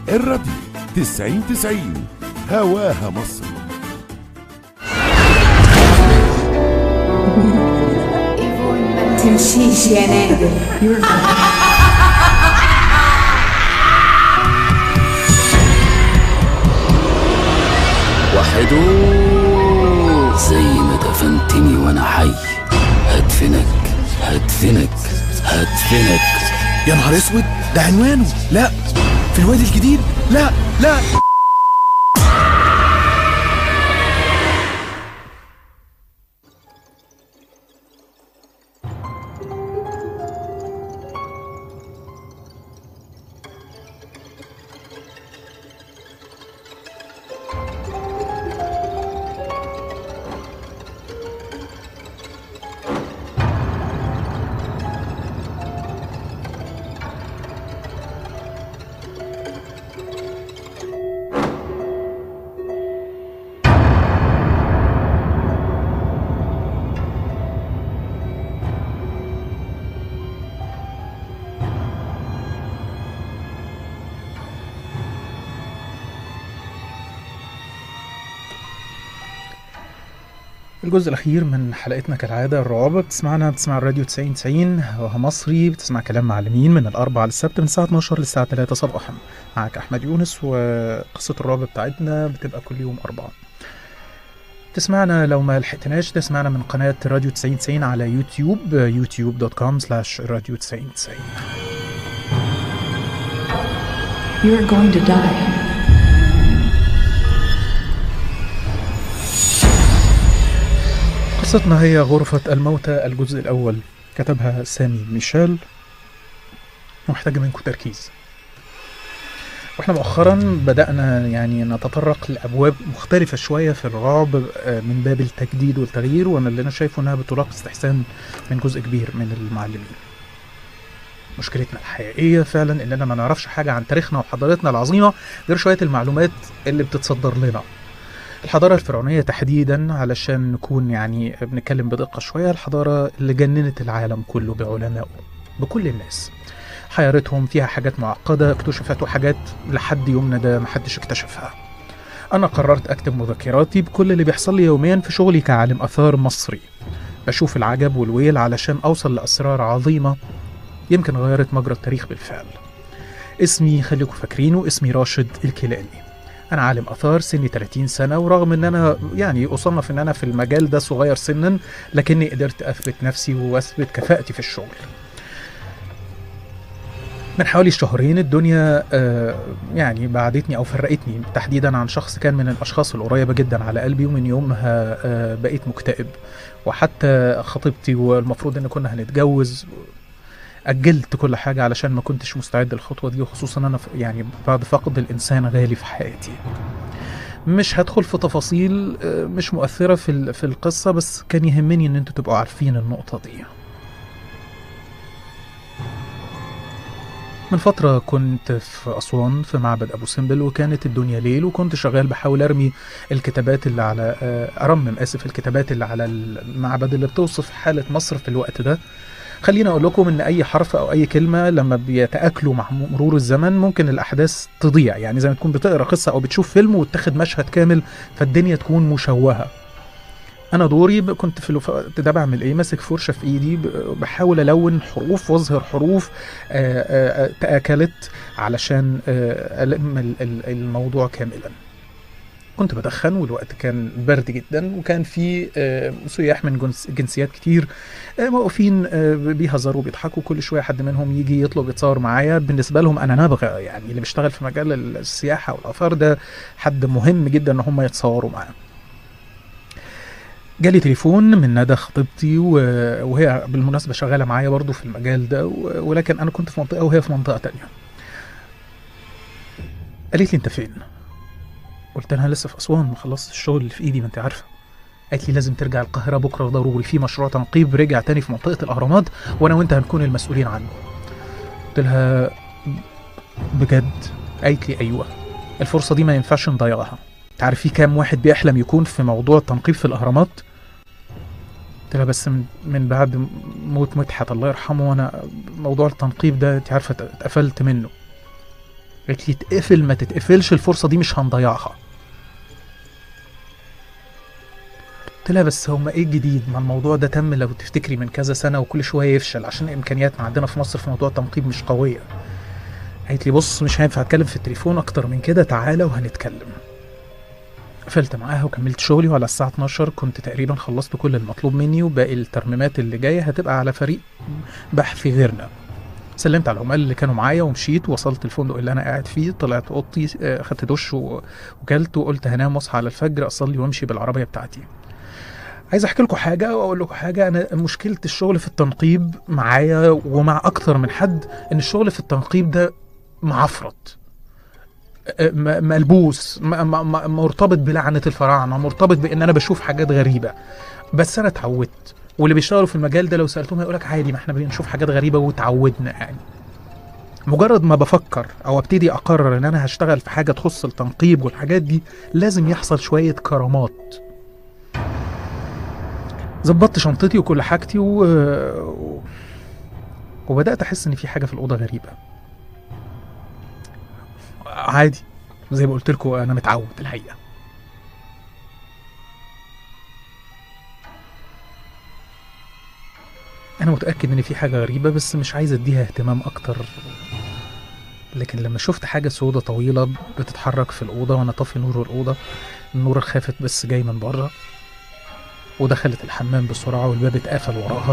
الراديو 90 90 هواها مصر تمشيش يا نادر وحدو زي ما دفنتني وانا حي هدفنك هدفنك هدفنك يا نهار اسود ده عنوانه لا في الوادي الجديد لا لا الجزء الأخير من حلقتنا كالعادة الرعب بتسمعنا بتسمع الراديو 90 90 هواها مصري بتسمع كلام معلمين من الأربعة للسبت من الساعة 12 للساعة 3 صباحا معك أحمد يونس وقصة الرعب بتاعتنا بتبقى كل يوم أربعة تسمعنا لو ما لحقتناش تسمعنا من قناة راديو 90 90 على يوتيوب يوتيوب دوت كوم سلاش راديو 90 90 You're going to die. قصتنا هي غرفة الموتى الجزء الأول كتبها سامي ميشيل ومحتاجة منكم تركيز واحنا مؤخرا بدأنا يعني نتطرق لأبواب مختلفة شوية في الرعب آه، من باب التجديد والتغيير وانا اللي انا شايفه انها بتلاقي استحسان من جزء كبير من المعلمين مشكلتنا الحقيقية فعلا اننا ما نعرفش حاجة عن تاريخنا وحضارتنا العظيمة غير شوية المعلومات اللي بتتصدر لنا الحضارة الفرعونية تحديدا علشان نكون يعني بنتكلم بدقة شوية الحضارة اللي جننت العالم كله بعلمائه بكل الناس حيارتهم فيها حاجات معقدة اكتشفت وحاجات لحد يومنا ده محدش اكتشفها أنا قررت أكتب مذكراتي بكل اللي بيحصل لي يوميا في شغلي كعالم آثار مصري بشوف العجب والويل علشان أوصل لأسرار عظيمة يمكن غيرت مجرى التاريخ بالفعل اسمي خليكم فاكرينه اسمي راشد الكيلاني انا عالم اثار سني 30 سنه ورغم ان انا يعني اصنف ان انا في المجال ده صغير سنا لكني قدرت اثبت نفسي واثبت كفاءتي في الشغل من حوالي شهرين الدنيا آه، يعني بعدتني او فرقتني تحديدا عن شخص كان من الاشخاص القريبه جدا على قلبي ومن يومها آه، بقيت مكتئب وحتى خطيبتي والمفروض ان كنا هنتجوز اجلت كل حاجه علشان ما كنتش مستعد للخطوه دي وخصوصا انا ف- يعني بعد فقد الانسان غالي في حياتي مش هدخل في تفاصيل آه، مش مؤثره في ال- في القصه بس كان يهمني ان انتوا تبقوا عارفين النقطه دي من فترة كنت في أسوان في معبد أبو سمبل وكانت الدنيا ليل وكنت شغال بحاول أرمي الكتابات اللي على آه، أرمم آسف الكتابات اللي على المعبد اللي بتوصف حالة مصر في الوقت ده خليني اقول لكم ان اي حرف او اي كلمه لما بيتاكلوا مع مرور الزمن ممكن الاحداث تضيع يعني زي ما تكون بتقرا قصه او بتشوف فيلم وتاخد مشهد كامل فالدنيا تكون مشوهه انا دوري ب- كنت في الوقت ده بعمل ايه ماسك فرشه في ايدي ب- بحاول الون حروف واظهر حروف آه، آه، آه، تاكلت علشان آه، الم ال- ال- الموضوع كاملا كنت بدخن والوقت كان برد جدا وكان في آه، سياح من جنس جنسيات كتير آه، واقفين آه، بيهزروا وبيضحكوا كل شويه حد منهم يجي يطلب يتصور معايا بالنسبه لهم انا نابغه يعني اللي بيشتغل في مجال السياحه والاثار ده حد مهم جدا ان هم يتصوروا معاه جالي تليفون من ندى خطيبتي و- وهي بالمناسبه شغاله معايا برضو في المجال ده و- ولكن انا كنت في منطقه وهي في منطقه تانية قالت لي انت فين قلت لها لسه في اسوان ما خلصت الشغل اللي في ايدي ما انت عارفه قالت لي لازم ترجع القاهره بكره ضروري في مشروع تنقيب رجع تاني في منطقه الاهرامات وانا وانت هنكون المسؤولين عنه قلت لها بجد قالت لي ايوه الفرصه دي ما ينفعش نضيعها تعرف في كام واحد بيحلم يكون في موضوع التنقيب في الاهرامات قلت لها بس من, من بعد موت مدحت الله يرحمه وانا موضوع التنقيب ده انت عارفه اتقفلت منه قالت لي تقفل ما تتقفلش الفرصه دي مش هنضيعها قلت لها بس هما ايه الجديد ما الموضوع ده تم لو تفتكري من كذا سنه وكل شويه يفشل عشان امكانياتنا عندنا في مصر في موضوع التنقيب مش قويه قالت لي بص مش هينفع اتكلم في التليفون اكتر من كده تعالى وهنتكلم قفلت معاها وكملت شغلي وعلى الساعة 12 كنت تقريبا خلصت كل المطلوب مني وباقي الترميمات اللي جاية هتبقى على فريق بحث غيرنا سلمت على العمال اللي كانوا معايا ومشيت وصلت الفندق اللي انا قاعد فيه طلعت اوضتي آه، خدت دش و- وكلت وقلت هنام واصحى على الفجر اصلي وامشي بالعربيه بتاعتي عايز احكي لكم حاجه واقول لكم حاجه انا مشكله الشغل في التنقيب معايا ومع اكتر من حد ان الشغل في التنقيب ده معفرط آه، م- ملبوس م- م- م- مرتبط بلعنه الفراعنه مرتبط بان انا بشوف حاجات غريبه بس انا اتعودت واللي بيشتغلوا في المجال ده لو سالتهم هيقول لك عادي ما احنا بنشوف حاجات غريبه وتعودنا يعني مجرد ما بفكر او ابتدي اقرر ان انا هشتغل في حاجه تخص التنقيب والحاجات دي لازم يحصل شويه كرامات ظبطت شنطتي وكل حاجتي و... و- وبدات احس ان في حاجه في الاوضه غريبه عادي زي ما قلت لكم انا متعود الحقيقه انا متاكد ان في حاجه غريبه بس مش عايز اديها اهتمام اكتر لكن لما شفت حاجه سودة طويله بتتحرك في الاوضه وانا طافي نور الاوضه النور الخافت بس جاي من بره ودخلت الحمام بسرعه والباب اتقفل وراها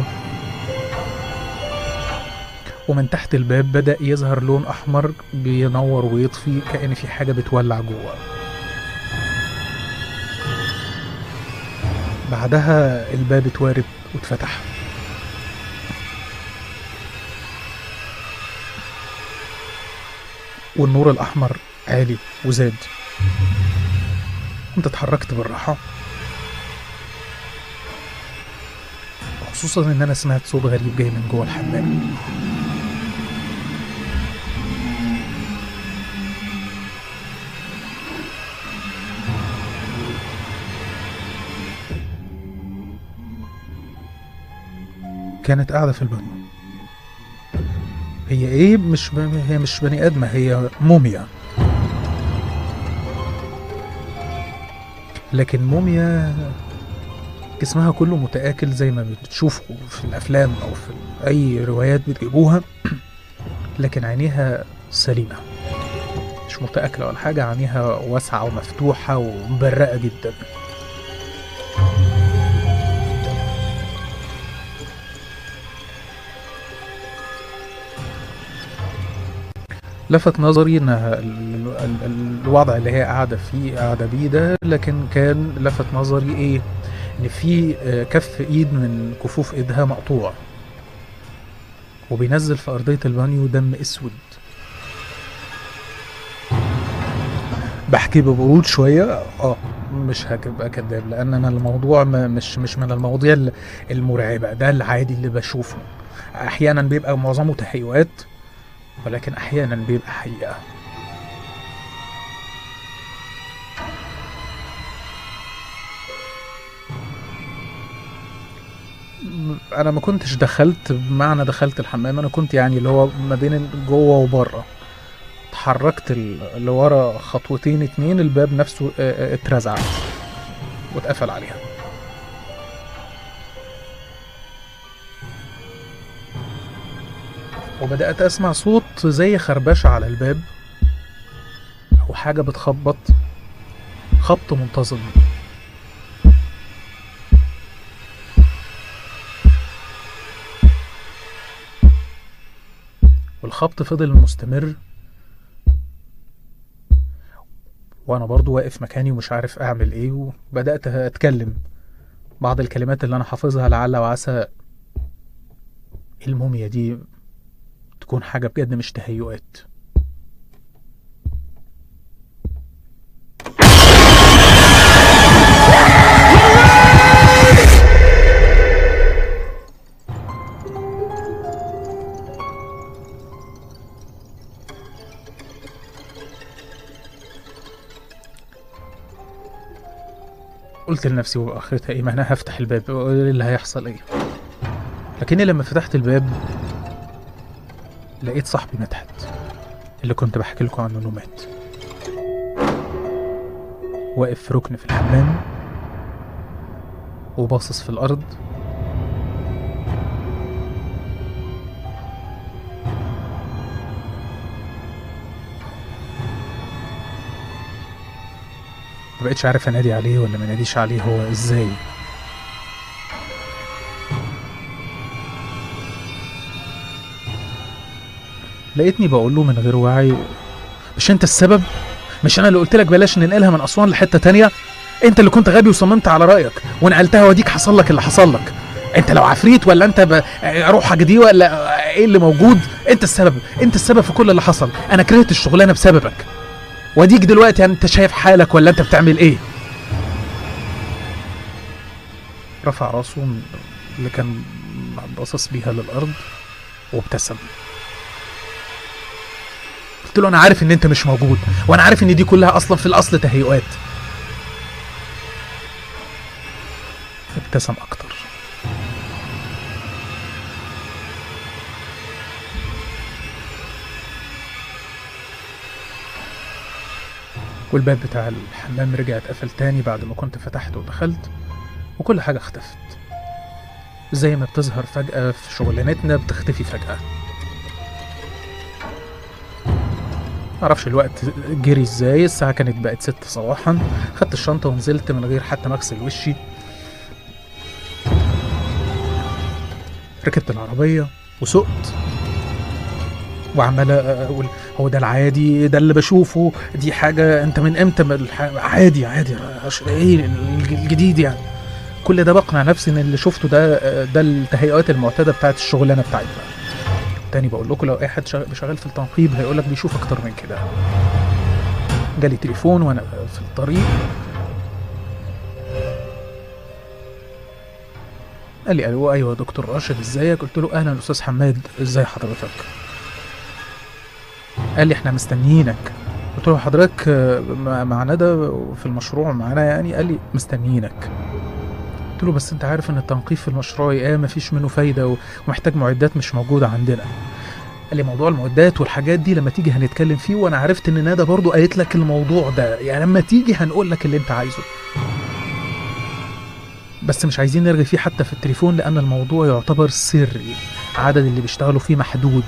ومن تحت الباب بدأ يظهر لون أحمر بينور ويطفي كأن في حاجة بتولع جوه بعدها الباب اتوارب واتفتح والنور الأحمر عالي وزاد كنت اتحركت بالراحة خصوصا ان انا سمعت صوت غريب جاي من جوه الحمام كانت قاعدة في البانيو هي ايه مش ب... هي مش بني ادمة هي موميا لكن موميا جسمها كله متآكل زي ما بتشوفوا في الأفلام أو في أي روايات بتجيبوها لكن عينيها سليمة مش متآكلة ولا حاجة عينيها واسعة ومفتوحة ومبرقة جدا لفت نظري ان ال- ال- ال- الوضع اللي هي قاعده فيه قاعده بيه ده لكن كان لفت نظري ايه ان في آه، كف ايد من كفوف ايدها مقطوع وبينزل في ارضيه البانيو دم اسود بحكي ببرود شويه اه مش هبقى كداب لان انا الموضوع ما مش مش من المواضيع ال- المرعبه ده العادي اللي بشوفه احيانا بيبقى معظمه تهيؤات ولكن احيانا بيبقى حقيقه انا ما كنتش دخلت بمعنى دخلت الحمام انا كنت يعني اللي هو ما بين جوه وبره اتحركت ال- لورا خطوتين اتنين الباب نفسه اه، اه، اترزع واتقفل عليها وبدأت أسمع صوت زي خربشة على الباب أو حاجة بتخبط خبط منتظم والخبط فضل مستمر وانا برضو واقف مكاني ومش عارف اعمل ايه وبدات اتكلم بعض الكلمات اللي انا حافظها لعل وعسى الموميا دي تكون حاجه بجد مش تهيؤات قلت لنفسي واخرتها ايه ما انا هفتح الباب إيه اللي هيحصل ايه لكني لما فتحت الباب لقيت صاحبي مدحت اللي كنت بحكي لكم عنه انه مات واقف في ركن في الحمام وباصص في الارض مبقتش عارف انادي عليه ولا ما ناديش عليه هو ازاي لقيتني بقول له من غير وعي مش انت السبب مش انا اللي قلت لك بلاش ننقلها من اسوان لحته تانية انت اللي كنت غبي وصممت على رايك ونقلتها واديك حصل لك اللي حصل لك انت لو عفريت ولا انت ب... روحك دي ولا ايه اللي موجود انت السبب انت السبب في كل اللي حصل انا كرهت الشغلانه بسببك واديك دلوقتي انت شايف حالك ولا انت بتعمل ايه رفع راسه من- اللي كان باصص بيها للارض وابتسم قلت له انا عارف ان انت مش موجود وانا عارف ان دي كلها اصلا في الاصل تهيؤات ابتسم اكتر والباب بتاع الحمام رجع اتقفل تاني بعد ما كنت فتحته ودخلت وكل حاجة اختفت زي ما بتظهر فجأة في شغلانتنا بتختفي فجأة معرفش الوقت جري ازاي الساعة كانت بقت ست صباحا خدت الشنطة ونزلت من غير حتى ما اغسل وشي ركبت العربية وسقت وعمال اقول هو ده العادي ده اللي بشوفه دي حاجة انت من امتى من الح... عادي عادي أش- ايه الج- الجديد يعني كل ده بقنع نفسي ان اللي شفته ده ده التهيئات المعتادة بتاعت الشغلانة بتاعتنا تاني بقول لكم لو اي حد شغال شغال في التنقيب هيقول لك بيشوف اكتر من كده جالي تليفون وانا في الطريق قال لي الو ايوه يا دكتور راشد ازيك قلت له اهلا استاذ حماد ازاي حضرتك قال لي احنا مستنيينك قلت له حضرتك آه، مع مع ندى في المشروع معانا يعني قال لي مستنيينك قلت له بس انت عارف ان التنقيب في المشروع ايه مفيش منه فايده و- ومحتاج معدات مش موجوده عندنا قال لي موضوع المعدات والحاجات دي لما تيجي هنتكلم فيه وانا عرفت ان ندى برضو قالت لك الموضوع ده يعني لما تيجي هنقول لك اللي انت عايزه بس مش عايزين نرغي فيه حتى في التليفون لان الموضوع يعتبر سري عدد اللي بيشتغلوا فيه محدود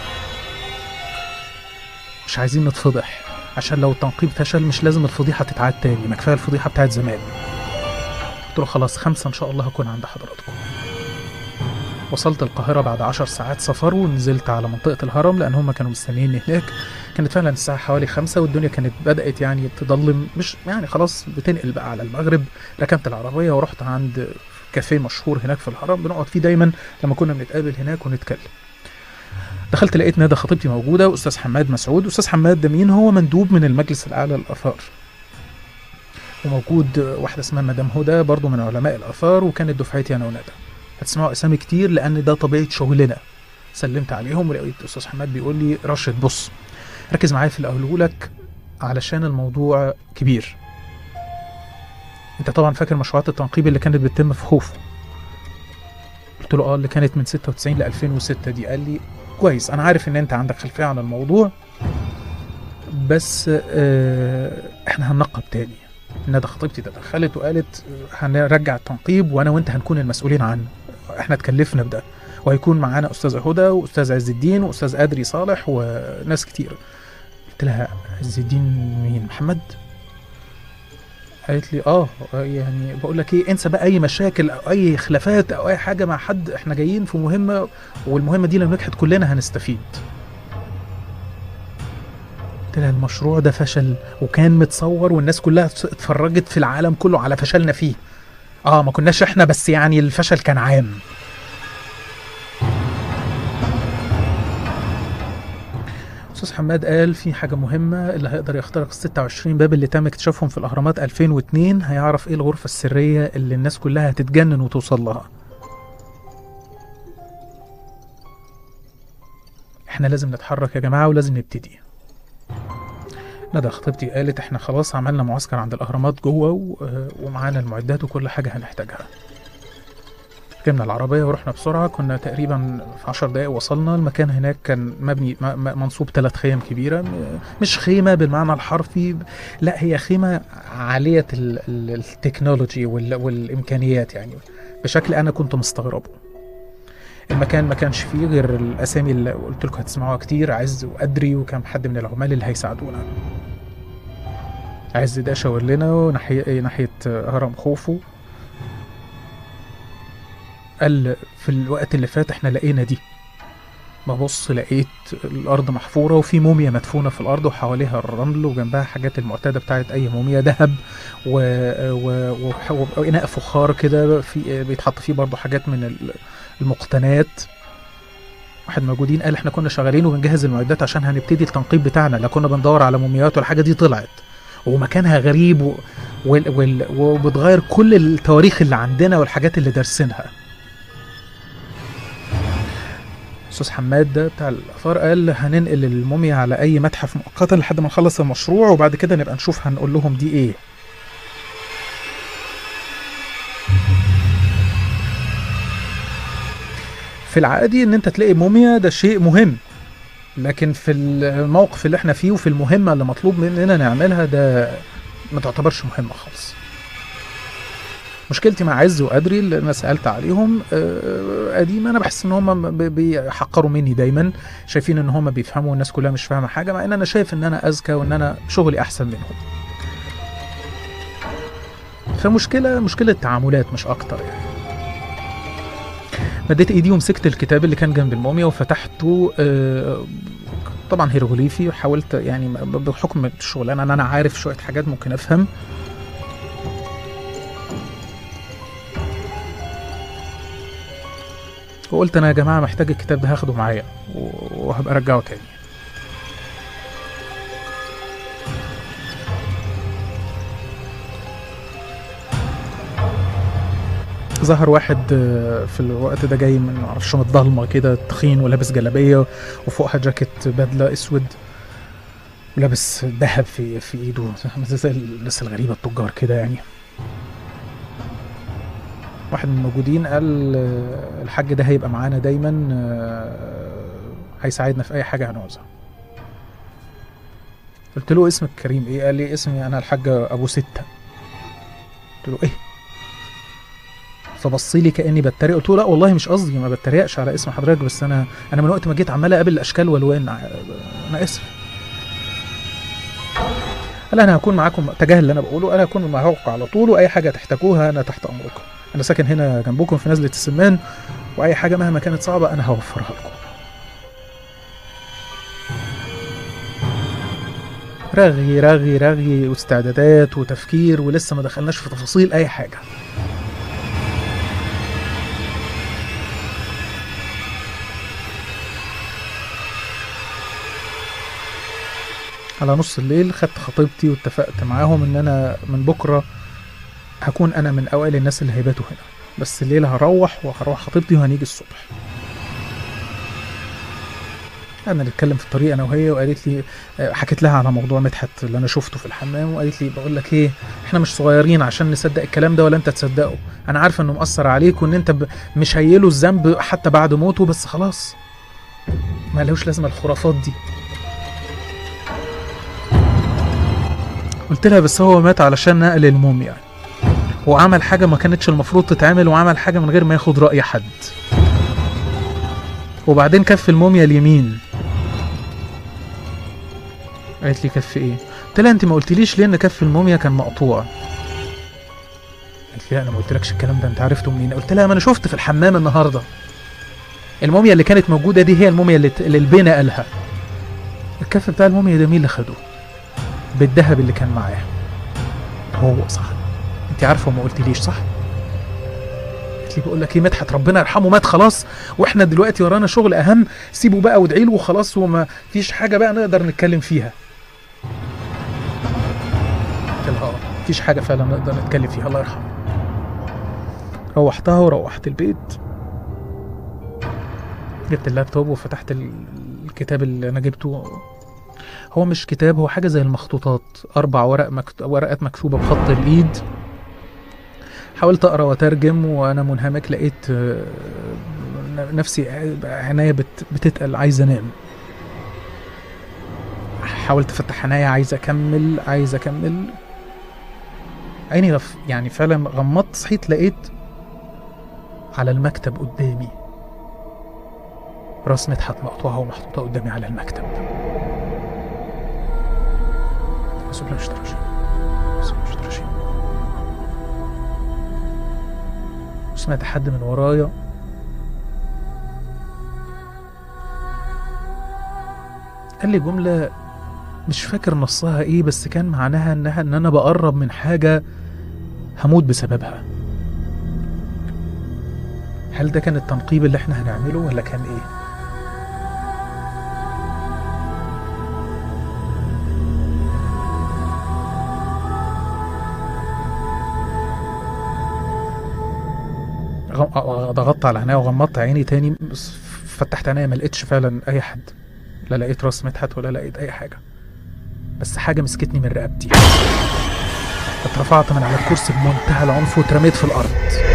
مش عايزين نتفضح عشان لو التنقيب فشل مش لازم الفضيحه تتعاد تاني ما كفايه الفضيحه بتاعت زمان قلت له خلاص خمسة إن شاء الله هكون عند حضراتكم وصلت القاهرة بعد عشر ساعات سفر ونزلت على منطقة الهرم لأن هم كانوا مستنيني هناك كانت فعلا الساعة حوالي خمسة والدنيا كانت بدأت يعني تضلم مش يعني خلاص بتنقل بقى على المغرب ركنت العربية ورحت عند كافيه مشهور هناك في الهرم بنقعد فيه دايما لما كنا بنتقابل هناك ونتكلم دخلت لقيت ندى خطيبتي موجودة وأستاذ حماد مسعود أستاذ حماد ده مين هو مندوب من المجلس الأعلى للآثار وموجود واحدة اسمها مدام هدى برضو من علماء الآثار وكانت دفعتي أنا وندى هتسمعوا أسامي كتير لأن ده طبيعة شغلنا سلمت عليهم ولقيت أستاذ حماد بيقول لي راشد بص ركز معايا في اللي أقوله لك علشان الموضوع كبير انت طبعا فاكر مشروعات التنقيب اللي كانت بتتم في خوف قلت له اه اللي كانت من 96 ل 2006 دي قال لي كويس انا عارف ان انت عندك خلفيه عن الموضوع بس آه احنا هننقب تاني ندى خطيبتي تدخلت وقالت آه، هنرجع التنقيب وانا وانت هنكون المسؤولين عنه احنا اتكلفنا بده وهيكون معانا استاذه هدى واستاذ عز الدين واستاذ ادري صالح وناس كتير قلت لها عز الدين مين محمد قالت لي اه يعني بقول لك ايه انسى بقى اي مشاكل او اي خلافات او اي حاجه مع حد احنا جايين في مهمه والمهمه دي لو نجحت كلنا هنستفيد قلت لها المشروع ده فشل وكان متصور والناس كلها اتفرجت في العالم كله على فشلنا فيه اه ما كناش احنا بس يعني الفشل كان عام استاذ حماد قال في حاجه مهمه اللي هيقدر يخترق ال 26 باب اللي تم اكتشافهم في الاهرامات 2002 هيعرف ايه الغرفه السريه اللي الناس كلها هتتجنن وتوصل لها احنا لازم نتحرك يا جماعه ولازم نبتدي ندى خطيبتي قالت احنا خلاص عملنا معسكر عند الاهرامات جوه و- ومعانا المعدات وكل حاجه هنحتاجها ركبنا العربية ورحنا بسرعة كنا تقريبا في عشر دقايق وصلنا المكان هناك كان مبني م- م- منصوب ثلاث خيم كبيرة م- مش خيمة بالمعنى الحرفي لا هي خيمة عالية ال- ال- التكنولوجي وال- والإمكانيات يعني بشكل أنا كنت مستغربه المكان ما كانش فيه غير الأسامي اللي قلت لكم هتسمعوها كتير عز وأدري وكم حد من العمال اللي هيساعدونا عز ده شاور لنا ناحية ناحية هرم خوفو قال في الوقت اللي فات احنا لقينا دي ببص لقيت الارض محفوره وفي موميا مدفونه في الارض وحواليها الرمل وجنبها حاجات المعتاده بتاعت اي موميا ذهب و... و... و... واناء فخار كده في بيتحط فيه برضه حاجات من ال- المقتنيات واحد موجودين قال احنا كنا شغالين وبنجهز المعدات عشان هنبتدي التنقيب بتاعنا لا كنا بندور على مومياوات ولا حاجه دي طلعت ومكانها غريب و... وال... وال... وبتغير كل التواريخ اللي عندنا والحاجات اللي دارسينها استاذ حماد ده بتاع الاثار قال هننقل الموميا على اي متحف مؤقتا لحد ما نخلص المشروع وبعد كده نبقى نشوف هنقول لهم دي ايه في العادي ان انت تلاقي موميا ده شيء مهم لكن في الموقف اللي احنا فيه وفي المهمه اللي مطلوب مننا نعملها ده ما تعتبرش مهمه خالص مشكلتي مع عز وادري اللي انا سالت عليهم آه، قديم انا بحس ان هم بيحقروا مني دايما شايفين ان هم بيفهموا والناس كلها مش فاهمه حاجه مع ان انا شايف ان انا اذكى وان انا شغلي احسن منهم فمشكله مشكله تعاملات مش اكتر يعني مديت ايدي ومسكت الكتاب اللي كان جنب الموميا وفتحته آه، طبعا هيروغليفي وحاولت يعني بحكم الشغلانه ان انا عارف شويه حاجات ممكن افهم وقلت انا يا جماعه محتاج الكتاب ده هاخده معايا و- وهبقى ارجعه تاني ظهر واحد آه، في الوقت ده جاي من معرفش من الضلمه كده تخين ولابس جلابيه وفوقها جاكيت بدله اسود ولابس ذهب في في ايده زي الناس الغريبه التجار كده يعني واحد من الموجودين قال آه، الحاج ده هيبقى معانا دايما آه، هيساعدنا في اي حاجه هنعوزها قلت له اسمك كريم ايه قال لي اسمي انا الحاج ابو سته قلت له ايه فبص لي كاني بتريق قلت له لا والله مش قصدي ما بتريقش على اسم حضرتك بس انا انا من وقت ما جيت عمال اقابل اشكال والوان ع- انا اسف قال انا هكون معاكم تجاهل اللي انا بقوله انا هكون معاكم على طول واي حاجه تحتاجوها انا تحت امركم انا ساكن هنا جنبكم في نزله السمان واي حاجه مهما كانت صعبه انا هوفرها لكم رغي رغي رغي واستعدادات وتفكير ولسه ما دخلناش في تفاصيل اي حاجه على نص الليل خدت خطيبتي واتفقت معاهم ان انا من بكره هكون انا من اوائل الناس اللي هيباتوا هنا بس الليله هروح وهروح خطيبتي وهنيجي الصبح قعدنا نتكلم في الطريق انا وهي وقالت لي آه، حكيت لها على موضوع مدحت اللي انا شفته في الحمام وقالت لي بقول لك ايه احنا مش صغيرين عشان نصدق الكلام ده ولا انت تصدقه انا عارفه انه مأثر عليك وان انت ب- مش هيله الذنب حتى بعد موته بس خلاص ما لهوش لازمه الخرافات دي قلت لها بس هو مات علشان نقل الموميا يعني وعمل حاجة ما كانتش المفروض تتعمل وعمل حاجة من غير ما ياخد رأي حد وبعدين كف الموميا اليمين قالت لي كف ايه قلت لها انت ما قلتليش ليه ان كف الموميا كان مقطوع قالت لي لا انا ما قلتلكش الكلام ده انت عرفته منين قلت لها ما انا شفت في الحمام النهارده الموميا اللي كانت موجوده دي هي الموميا اللي, اللي البنا قالها الكف بتاع الموميا ده مين اللي خده بالذهب اللي كان معاه هو صح انت عارفه وما قلتليش صح قالت لي بقول لك ايه مدحت ربنا يرحمه مات خلاص واحنا دلوقتي ورانا شغل اهم سيبه بقى وادعي له وخلاص وما فيش حاجه بقى نقدر نتكلم فيها قلت لها اه مفيش حاجه فعلا نقدر نتكلم فيها الله يرحمه روحتها وروحت البيت جبت اللابتوب وفتحت ال- الكتاب اللي انا جبته هو مش كتاب هو حاجه زي المخطوطات اربع ورق مكت... ورقات مكتوبه بخط الايد حاولت اقرا واترجم وانا منهمك لقيت آه، نفسي عينيا بت- بتتقل عايز انام حاولت افتح عينيا عايز اكمل عايز اكمل عيني غف يعني فعلا غمضت صحيت لقيت على المكتب قدامي راس مدحت مقطوعة ومحطوطة قدامي على المكتب بس بلا مش ترشي بس مش ترشي سمعت حد من ورايا قال لي جملة مش فاكر نصها ايه بس كان معناها انها ان انا بقرب من حاجة هموت بسببها هل ده كان التنقيب اللي احنا هنعمله ولا كان ايه غ- آه، ضغطت على عينيا وغمضت عيني تاني بس فتحت عينيا ما لقيتش فعلا اي حد لا لقيت راس مدحت ولا لقيت اي حاجه بس حاجه مسكتني من رقبتي اترفعت من على الكرسي بمنتهى العنف واترميت في الارض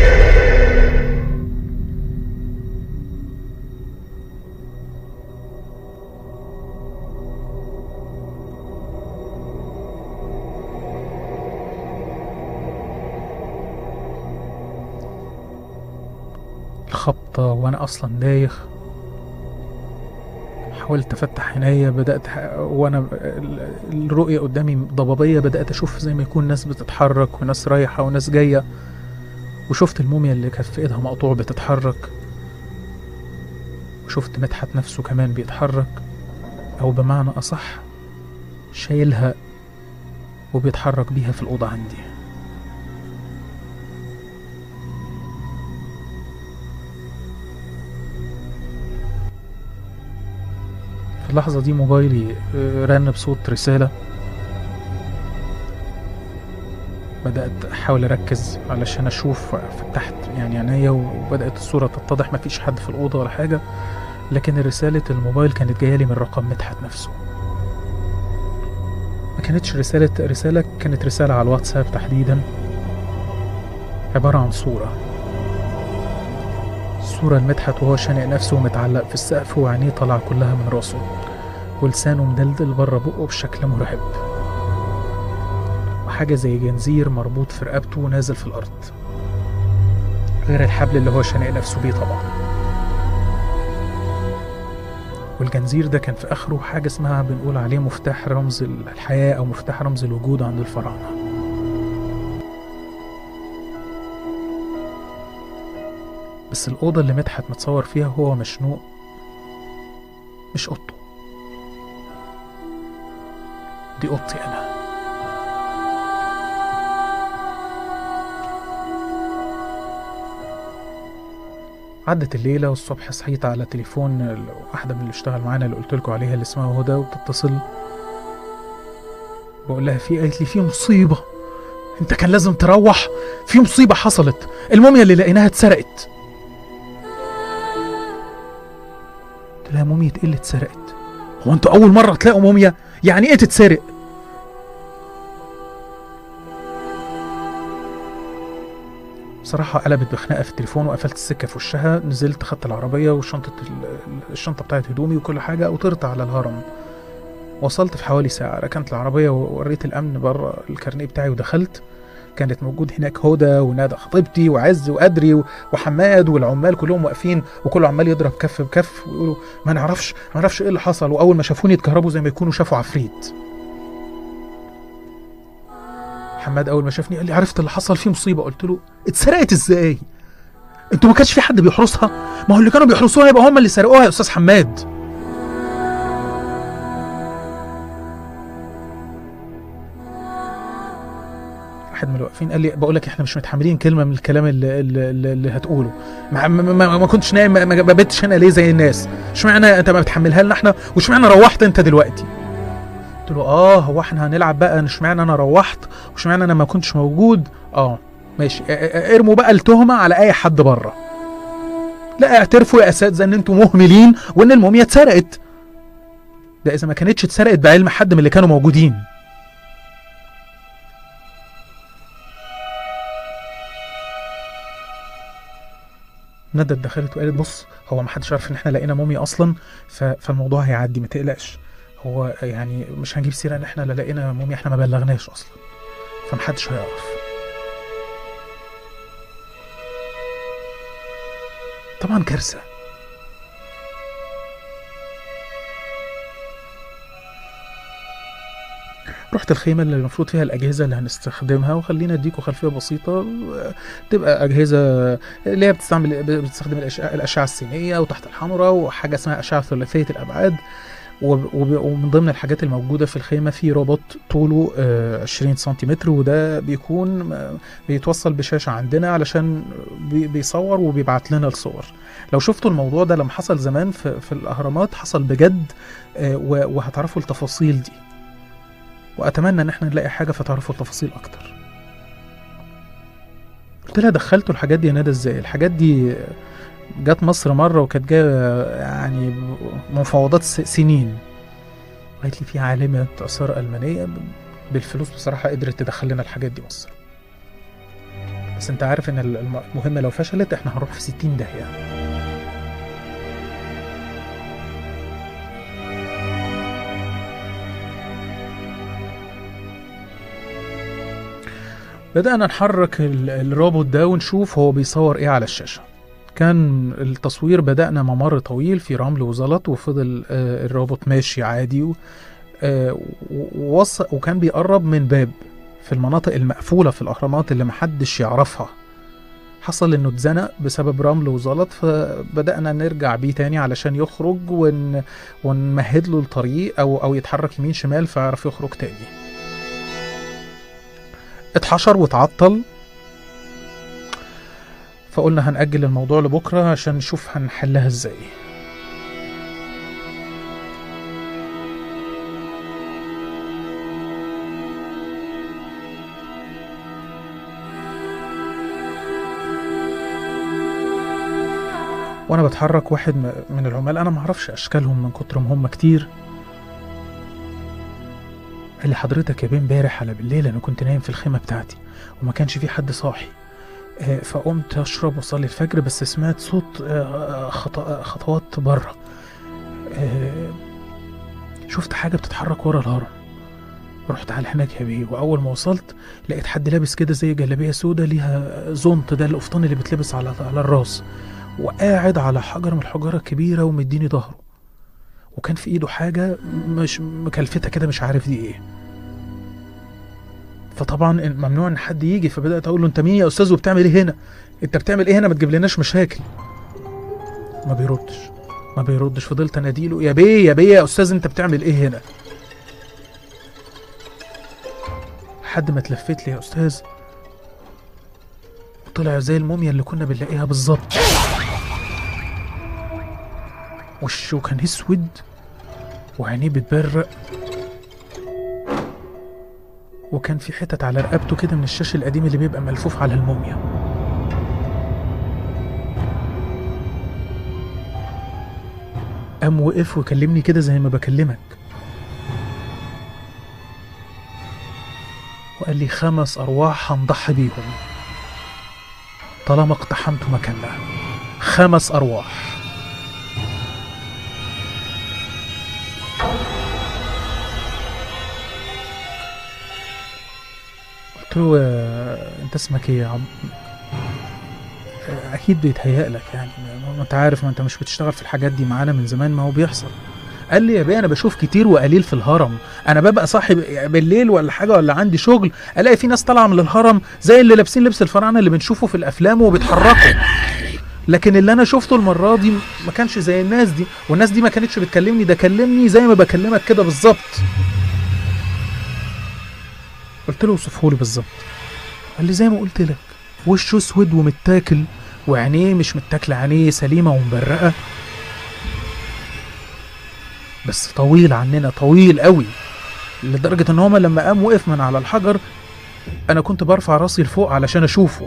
الخبطة وأنا أصلا دايخ حاولت أفتح عينيا بدأت ح- وأنا ال- الرؤية قدامي ضبابية بدأت أشوف زي ما يكون ناس بتتحرك وناس رايحة وناس جاية وشفت الموميا اللي كانت في إيدها مقطوع بتتحرك وشفت مدحت نفسه كمان بيتحرك أو بمعنى أصح شايلها وبيتحرك بيها في الأوضة عندي في اللحظة دي موبايلي آه، رن بصوت رسالة بدأت أحاول أركز علشان أشوف فتحت يعني عينيا وبدأت الصورة تتضح مفيش حد في الأوضة ولا حاجة لكن رسالة الموبايل كانت جاية لي من رقم مدحت نفسه ما كانتش رسالة رسالة كانت رسالة على الواتساب تحديدا عبارة عن صورة صورة لمدحت وهو شانق نفسه ومتعلق في السقف وعينيه طالعة كلها من راسه ولسانه مدلدل بره بقه بشكل مرعب وحاجة زي جنزير مربوط في رقبته ونازل في الأرض غير الحبل اللي هو شانق نفسه بيه طبعا والجنزير ده كان في آخره حاجة اسمها بنقول عليه مفتاح رمز الحياة أو مفتاح رمز الوجود عند الفراعنة بس الأوضة اللي مدحت متصور فيها هو مشنوق مش أوضته دي أوضتي أنا عدت الليلة والصبح صحيت على تليفون ال- واحدة من اللي اشتغل معانا اللي قلت لكم عليها اللي اسمها هدى وبتتصل بقول لها في قالت لي في مصيبة انت كان لازم تروح في مصيبة حصلت الموميا اللي لقيناها اتسرقت قلت لها موميا ايه اللي اتسرقت هو انتوا اول مرة تلاقوا موميا يعني ايه تتسرق بصراحة قلبت بخناقة في التليفون وقفلت السكة في وشها نزلت خدت العربية وشنطة ال- الشنطة بتاعت هدومي وكل حاجة وطرت على الهرم وصلت في حوالي ساعة ركنت العربية ووريت الأمن بره الكارنيه بتاعي ودخلت كانت موجود هناك هدى وندى خطيبتي وعز وأدري و- وحماد والعمال كلهم واقفين وكله عمال يضرب كف بكف ويقولوا ما نعرفش ما نعرفش ايه اللي حصل واول ما شافوني اتكهربوا زي ما يكونوا شافوا عفريت حماد اول ما شافني قال لي عرفت اللي حصل فيه مصيبه قلت له اتسرقت ازاي انتوا ما كانش في حد بيحرسها ما هو اللي كانوا بيحرسوها يبقى هم اللي سرقوها يا استاذ حماد واحد من الواقفين قال لي بقول لك احنا مش متحملين كلمه من الكلام اللي, اللي, اللي اللي هتقوله ما, ما, ما, ما كنتش نايم ما, ما بيتش انا ليه زي الناس اشمعنى انت ما بتحملها لنا احنا واشمعنى روحت انت دلوقتي قلت له اه هو احنا هنلعب بقى اشمعنى انا روحت واشمعنى انا ما كنتش موجود اه ماشي ا- ا- ارموا بقى التهمه على اي حد بره لا اعترفوا يا اساتذه ان انتوا مهملين وان الموميا اتسرقت ده اذا ما كانتش اتسرقت بعلم حد من اللي كانوا موجودين ندى دخلت وقالت بص هو ما حدش عارف ان احنا لقينا موميا اصلا ف... فالموضوع هيعدي ما تقلقش هو يعني مش هنجيب سيره ان احنا لا لقينا موميا احنا ما بلغناش اصلا فمحدش هيعرف طبعا كارثه رحت الخيمة اللي المفروض فيها الأجهزة اللي هنستخدمها وخلينا أديكوا خلفية بسيطة تبقى أجهزة اللي هي بتستعمل بتستخدم الأشعة, الأشعة السينية وتحت الحمراء وحاجة اسمها أشعة ثلاثية الأبعاد وب- وب- ومن ضمن الحاجات الموجودة في الخيمة في روبوت طوله آه، 20 سنتيمتر وده بيكون آه، بيتوصل بشاشة عندنا علشان بي- بيصور وبيبعت لنا الصور لو شفتوا الموضوع ده لما حصل زمان في, في الأهرامات حصل بجد آه، و- وهتعرفوا التفاصيل دي واتمنى ان احنا نلاقي حاجه فتعرفوا التفاصيل اكتر قلت لها دخلتوا الحاجات دي يا ندى ازاي الحاجات دي جت مصر مره وكانت جايه يعني مفاوضات س- سنين قالت لي في عالمه اثار المانيه ب- بالفلوس بصراحه قدرت تدخل لنا الحاجات دي مصر بس انت عارف ان الم- المهمه لو فشلت احنا هنروح في 60 داهيه بدأنا نحرك ال- الروبوت ده ونشوف هو بيصور ايه على الشاشة كان التصوير بدأنا ممر طويل في رمل وزلط وفضل آه، الروبوت ماشي عادي و- آه، و- ووص- وكان بيقرب من باب في المناطق المقفولة في الأهرامات اللي محدش يعرفها حصل انه اتزنق بسبب رمل وزلط فبدأنا نرجع بيه تاني علشان يخرج ون... ونمهد له الطريق او او يتحرك يمين شمال فيعرف يخرج تاني اتحشر واتعطل فقلنا هنأجل الموضوع لبكرة عشان نشوف هنحلها ازاي وانا بتحرك واحد م- من العمال انا معرفش اشكالهم من كتر ما هم كتير قال لي حضرتك يا بيه امبارح على بالليل انا كنت نايم في الخيمه بتاعتي وما كانش في حد صاحي آه، فقمت اشرب واصلي الفجر بس سمعت صوت آه، خط- خطوات بره آه، شفت حاجه بتتحرك ورا الهرم رحت على هناك يا بيه واول ما وصلت لقيت حد لابس كده زي جلابيه سودا ليها زونت ده القفطان اللي بيتلبس على على الراس وقاعد على حجر من الحجاره الكبيره ومديني ظهره وكان في ايده حاجه مش مكلفتها كده مش عارف دي ايه فطبعا ممنوع ان حد يجي فبدات اقول له انت مين يا استاذ وبتعمل ايه هنا انت بتعمل ايه هنا ما تجيب لناش مشاكل ما بيردش ما بيردش فضلت اناديله يا بيه يا بيه يا استاذ انت بتعمل ايه هنا لحد ما اتلفت لي يا استاذ وطلع زي الموميا اللي كنا بنلاقيها بالظبط وشه كان اسود وعينيه بتبرق وكان في حتت على رقبته كده من الشاش القديم اللي بيبقى ملفوف على الموميا قام وقف وكلمني كده زي ما بكلمك وقال لي خمس أرواح هنضحي بيهم طالما اقتحمت مكاننا خمس أرواح قلت له آه، انت اسمك ايه يا عم آه، اكيد بيتهيأ لك يعني ما- ما انت عارف ما انت مش بتشتغل في الحاجات دي معانا من زمان ما هو بيحصل قال لي يا بيه انا بشوف كتير وقليل في الهرم انا ببقى صاحي ب- بالليل ولا حاجه ولا عندي شغل الاقي في ناس طالعه من الهرم زي اللي لابسين لبس الفراعنه اللي بنشوفه في الافلام وبيتحركوا لكن اللي انا شفته المره دي ما كانش زي الناس دي والناس دي ما كانتش بتكلمني ده كلمني زي ما بكلمك كده بالظبط قلت له اوصفه لي بالظبط قال لي زي ما قلت لك وشه اسود ومتاكل وعينيه مش متاكله عينيه سليمه ومبرقه بس طويل عننا طويل قوي لدرجه ان هما لما قام وقف من على الحجر انا كنت برفع راسي لفوق علشان اشوفه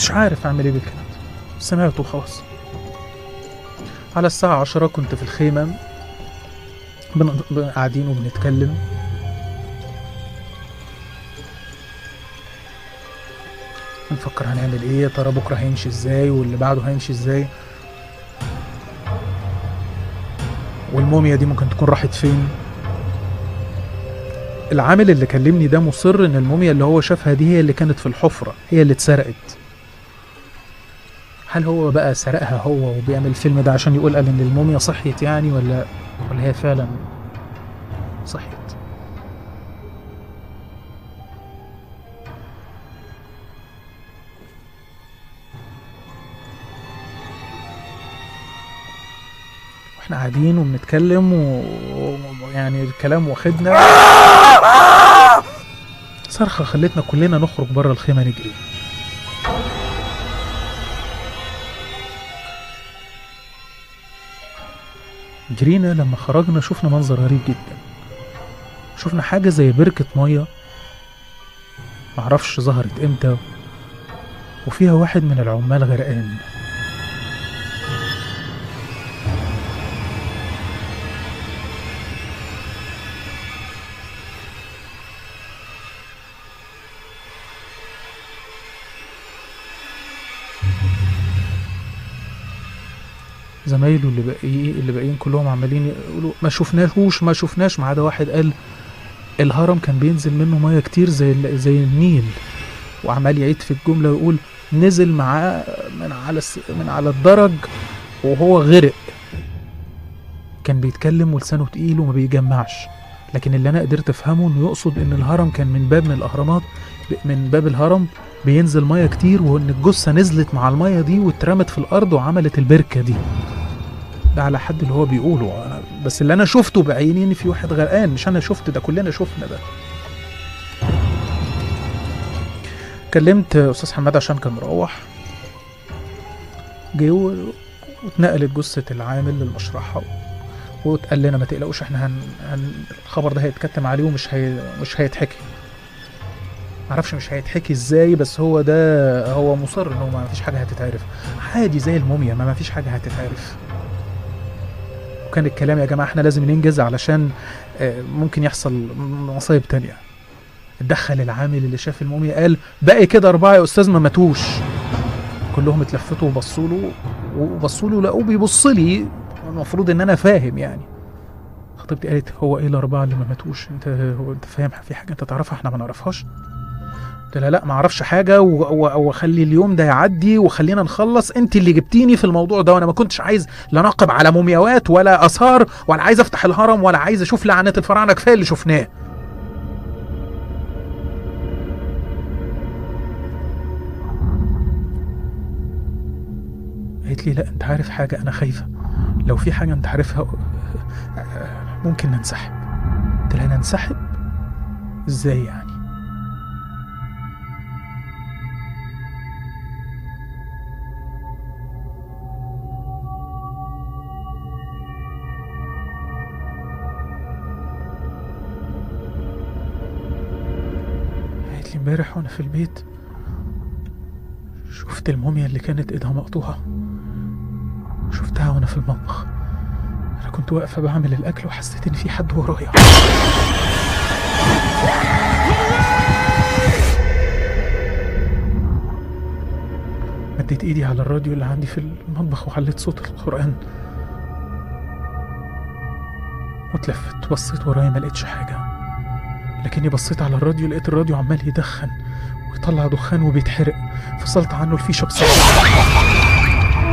مش عارف اعمل ايه بالكلام ده سمعته خلاص على الساعة عشرة كنت في الخيمة بن- ب- قاعدين وبنتكلم بنفكر هنعمل ايه يا ترى بكرة هيمشي ازاي واللي بعده هيمشي ازاي والموميا دي ممكن تكون راحت فين العامل اللي كلمني ده مصر ان الموميا اللي هو شافها دي هي اللي كانت في الحفرة هي اللي اتسرقت هل هو بقى سرقها هو وبيعمل الفيلم ده عشان يقول قال ان الموميا صحيت يعني ولا ولا هي فعلا صحيت واحنا قاعدين وبنتكلم و- ويعني الكلام واخدنا صرخة خلتنا كلنا نخرج بره الخيمة نجري جرينا لما خرجنا شفنا منظر غريب جدا شفنا حاجة زي بركة مية معرفش ظهرت امتى وفيها واحد من العمال غرقان زمايله اللي باقيين اللي باقيين كلهم عمالين يقولوا ما شفناهوش ما شفناش ما عدا واحد قال الهرم كان بينزل منه ميه كتير زي ال- زي النيل وعمال يعيد في الجمله ويقول نزل معاه من على الس- من على الدرج وهو غرق كان بيتكلم ولسانه تقيل وما بيجمعش لكن اللي انا قدرت افهمه انه يقصد ان الهرم كان من باب من الاهرامات ب- من باب الهرم بينزل ميه كتير وان الجثه نزلت مع الميه دي واترمت في الارض وعملت البركه دي ده على حد اللي هو بيقوله أنا بس اللي انا شفته بعيني ان في واحد غرقان مش انا شفت ده كلنا شفنا ده كلمت استاذ حماد عشان كان مروح جه و- واتنقلت جثه العامل للمشرحه واتقال لنا ما تقلقوش احنا هن... هن... الخبر ده هيتكتم عليه ومش هي... مش هيتحكي معرفش مش هيتحكي ازاي بس هو ده هو مصر ان هو ما فيش حاجه هتتعرف عادي زي الموميا ما ما فيش حاجه هتتعرف وكان الكلام يا جماعه احنا لازم ننجز علشان آه، ممكن يحصل مصايب تانية اتدخل العامل اللي شاف الموميا قال باقي كده اربعه يا استاذ ما ماتوش كلهم اتلفتوا وبصوا له وبصوا له لقوه بيبص لي المفروض ان انا فاهم يعني خطيبتي قالت هو ايه الاربعه اللي ما ماتوش انت هو انت فاهم في حاجه انت تعرفها احنا ما نعرفهاش قلت لها لا ما اعرفش حاجه و- و- واخلي اليوم ده يعدي وخلينا نخلص انت اللي جبتيني في الموضوع ده وانا ما كنتش عايز لا ناقب على مومياوات ولا اثار ولا عايز افتح الهرم ولا عايز اشوف لعنه الفراعنه كفايه اللي شفناه قالت لي لا انت عارف حاجه انا خايفه لو في حاجه انت عارفها ممكن ننسحب قلت لها ننسحب ازاي يعني قالت لي امبارح وانا في البيت شفت الموميا اللي كانت ايدها مقطوعه شفتها وانا في المطبخ انا كنت واقفه بعمل الاكل وحسيت ان في حد ورايا مديت ايدي على الراديو اللي عندي في المطبخ وعليت صوت القران واتلفت بصيت ورايا ما لقيتش حاجه لكني بصيت على الراديو لقيت الراديو عمال يدخن ويطلع دخان وبيتحرق فصلت عنه الفيشه بسرعه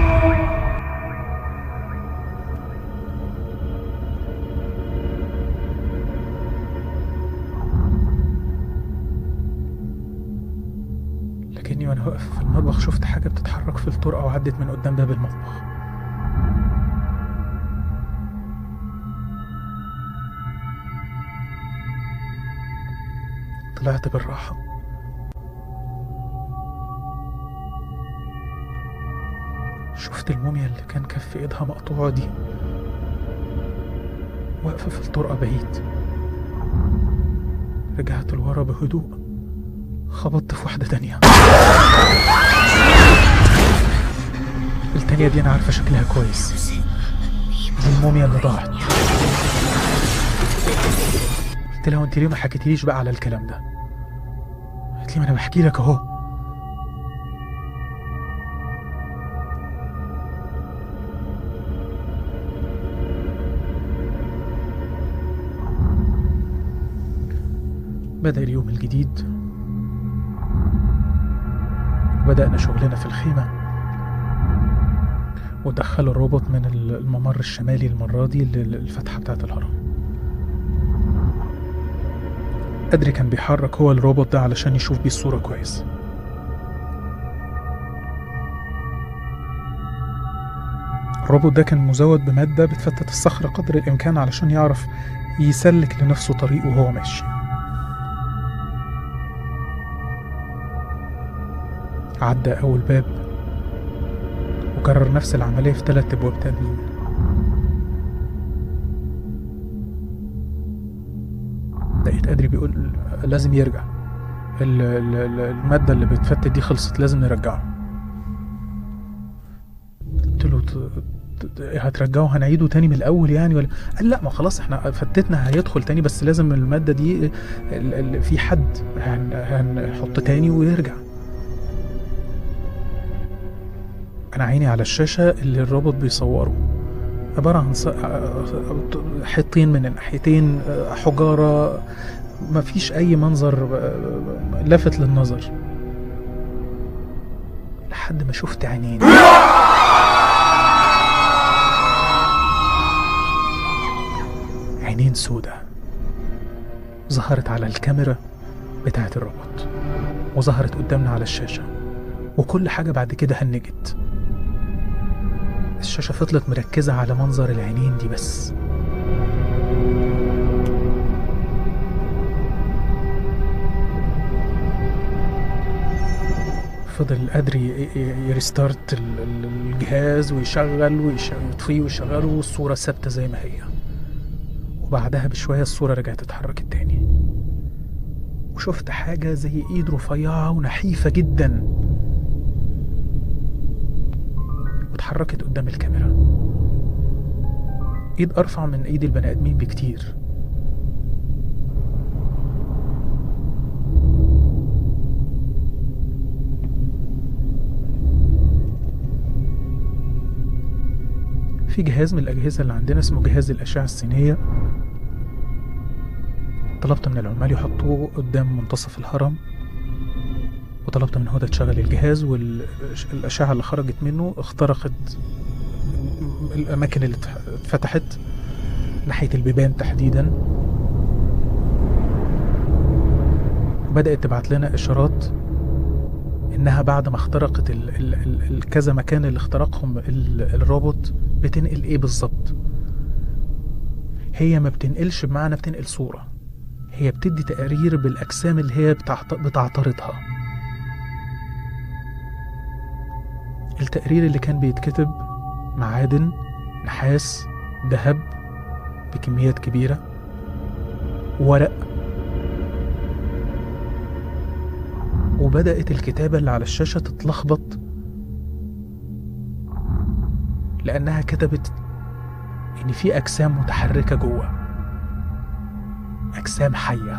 لكني وانا واقف في المطبخ شفت حاجه بتتحرك في الطرقه وعدت من قدام باب المطبخ طلعت بالراحه شفت الموميا اللي كان كف ايدها مقطوعه دي واقفه في الطرقه بعيد رجعت لورا بهدوء خبطت في واحدة تانية التانية دي أنا عارفة شكلها كويس دي الموميا اللي ضاعت قلت لها وانت ليه ما حكيتليش بقى على الكلام ده قالت لي ما انا بحكي لك اهو بدأ اليوم الجديد بدأنا شغلنا في الخيمة ودخلوا الروبوت من الممر الشمالي المرة دي للفتحة بتاعة الهرم أدري كان بيحرك هو الروبوت ده علشان يشوف بيه الصورة كويس الروبوت ده كان مزود بمادة بتفتت الصخرة قدر الإمكان علشان يعرف يسلك لنفسه طريق وهو ماشي عدى أول باب وكرر نفس العملية في ثلاث أبواب تانيين لقيت أدري بيقول لازم يرجع ال- ال- ال- المادة اللي بتفتت دي خلصت لازم نرجعه قلت له ت- ت- هترجعه هنعيده تاني من الأول يعني ولا قال لا ما خلاص احنا فتتنا هيدخل تاني بس لازم المادة دي ال- ال- في حد هن- هنحط تاني ويرجع انا عيني على الشاشه اللي الروبوت بيصوره عباره عن ص- حيطين من الناحيتين حجاره مفيش اي منظر لافت للنظر لحد ما شفت عينين عينين سودة ظهرت على الكاميرا بتاعت الروبوت وظهرت قدامنا على الشاشة وكل حاجة بعد كده هنجت الشاشة فضلت مركزة على منظر العينين دي بس فضل أدري يريستارت ال- ال- الجهاز ويشغل ويش- ويطفيه ويشغله والصورة ثابتة زي ما هي وبعدها بشوية الصورة رجعت اتحركت تاني وشفت حاجة زي ايد رفيعة ونحيفة جدا واتحركت قدام الكاميرا ايد ارفع من ايد البني ادمين بكتير في جهاز من الاجهزه اللي عندنا اسمه جهاز الاشعه السينيه طلبت من العمال يحطوه قدام منتصف الهرم وطلبت من هدى تشغل الجهاز والأشعة اللي خرجت منه اخترقت الأماكن اللي اتح- اتفتحت ناحية البيبان تحديدا بدأت تبعت لنا إشارات إنها بعد ما اخترقت ال ال ال الكذا مكان اللي اخترقهم ال الروبوت بتنقل إيه بالظبط هي ما بتنقلش بمعنى بتنقل صورة هي بتدي تقارير بالأجسام اللي هي بتعت- بتعترضها التقرير اللي كان بيتكتب معادن نحاس ذهب بكميات كبيرة ورق وبدأت الكتابة اللي على الشاشة تتلخبط لأنها كتبت إن في أجسام متحركة جوه أجسام حية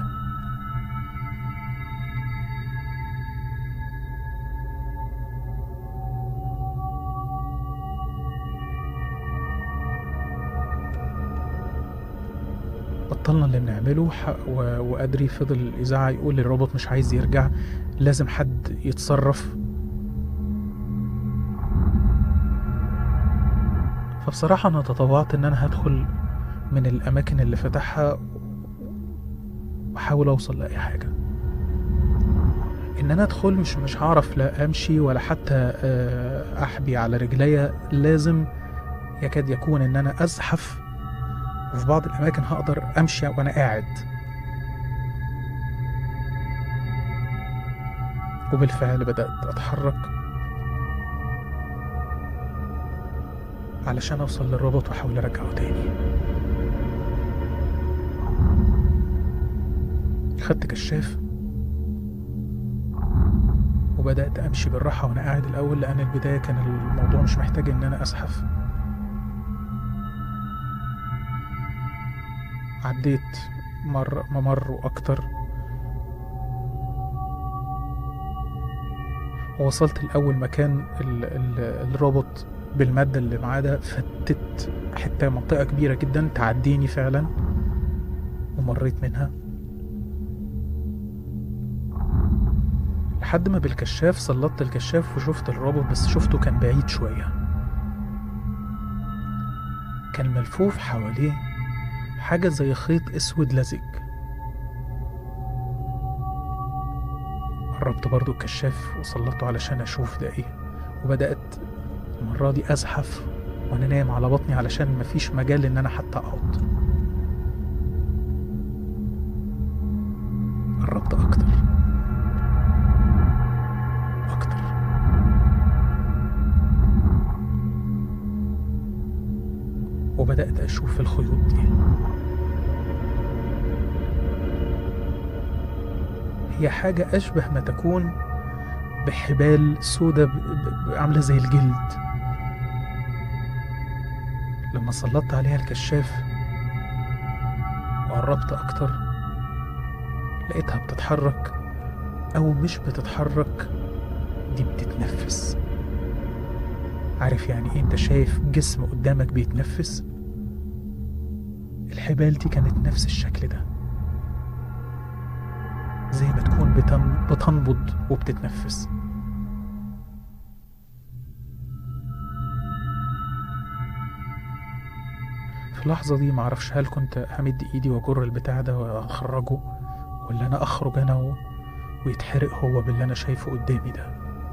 بطلنا اللي بنعمله ح- و- وأدري فضل الإذاعة يقول للروبوت مش عايز يرجع لازم حد يتصرف فبصراحة أنا تطوعت إن أنا هدخل من الأماكن اللي فتحها وأحاول أوصل لأي حاجة إن أنا أدخل مش مش هعرف لا أمشي ولا حتى آه، أحبي على رجليا لازم يكاد يكون إن أنا أزحف وفي بعض الأماكن هقدر أمشي وأنا قاعد وبالفعل بدأت أتحرك علشان أوصل للروبوت وأحاول أرجعه تاني خدت كشاف وبدات امشي بالراحه وانا قاعد الاول لان البدايه كان الموضوع مش محتاج ان انا ازحف عديت مر ممر واكتر ووصلت الأول مكان ال ال الروبوت بالمادة اللي معاه ده فتت حتة منطقة كبيرة جدا تعديني فعلا ومريت منها لحد ما بالكشاف سلطت الكشاف وشفت الروبوت بس شفته كان بعيد شوية كان ملفوف حواليه حاجة زي خيط أسود لزج قربت برضو الكشاف وسلطته علشان أشوف ده إيه وبدأت المرة دي أزحف وأنا نايم على بطني علشان مفيش مجال إن أنا حتى أقعد قربت أكتر أكتر وبدأت أشوف الخيوط دي هي حاجة أشبه ما تكون بحبال سودة ب- ب- عاملة زي الجلد لما سلطت عليها الكشاف وقربت أكتر لقيتها بتتحرك أو مش بتتحرك دي بتتنفس عارف يعني ايه انت شايف جسم قدامك بيتنفس الحبال دي كانت نفس الشكل ده زي ما تكون بتن... بتنبض وبتتنفس في اللحظة دي معرفش هل كنت همد ايدي واجر البتاع ده واخرجه ولا انا اخرج انا و... ويتحرق هو باللي انا شايفه قدامي ده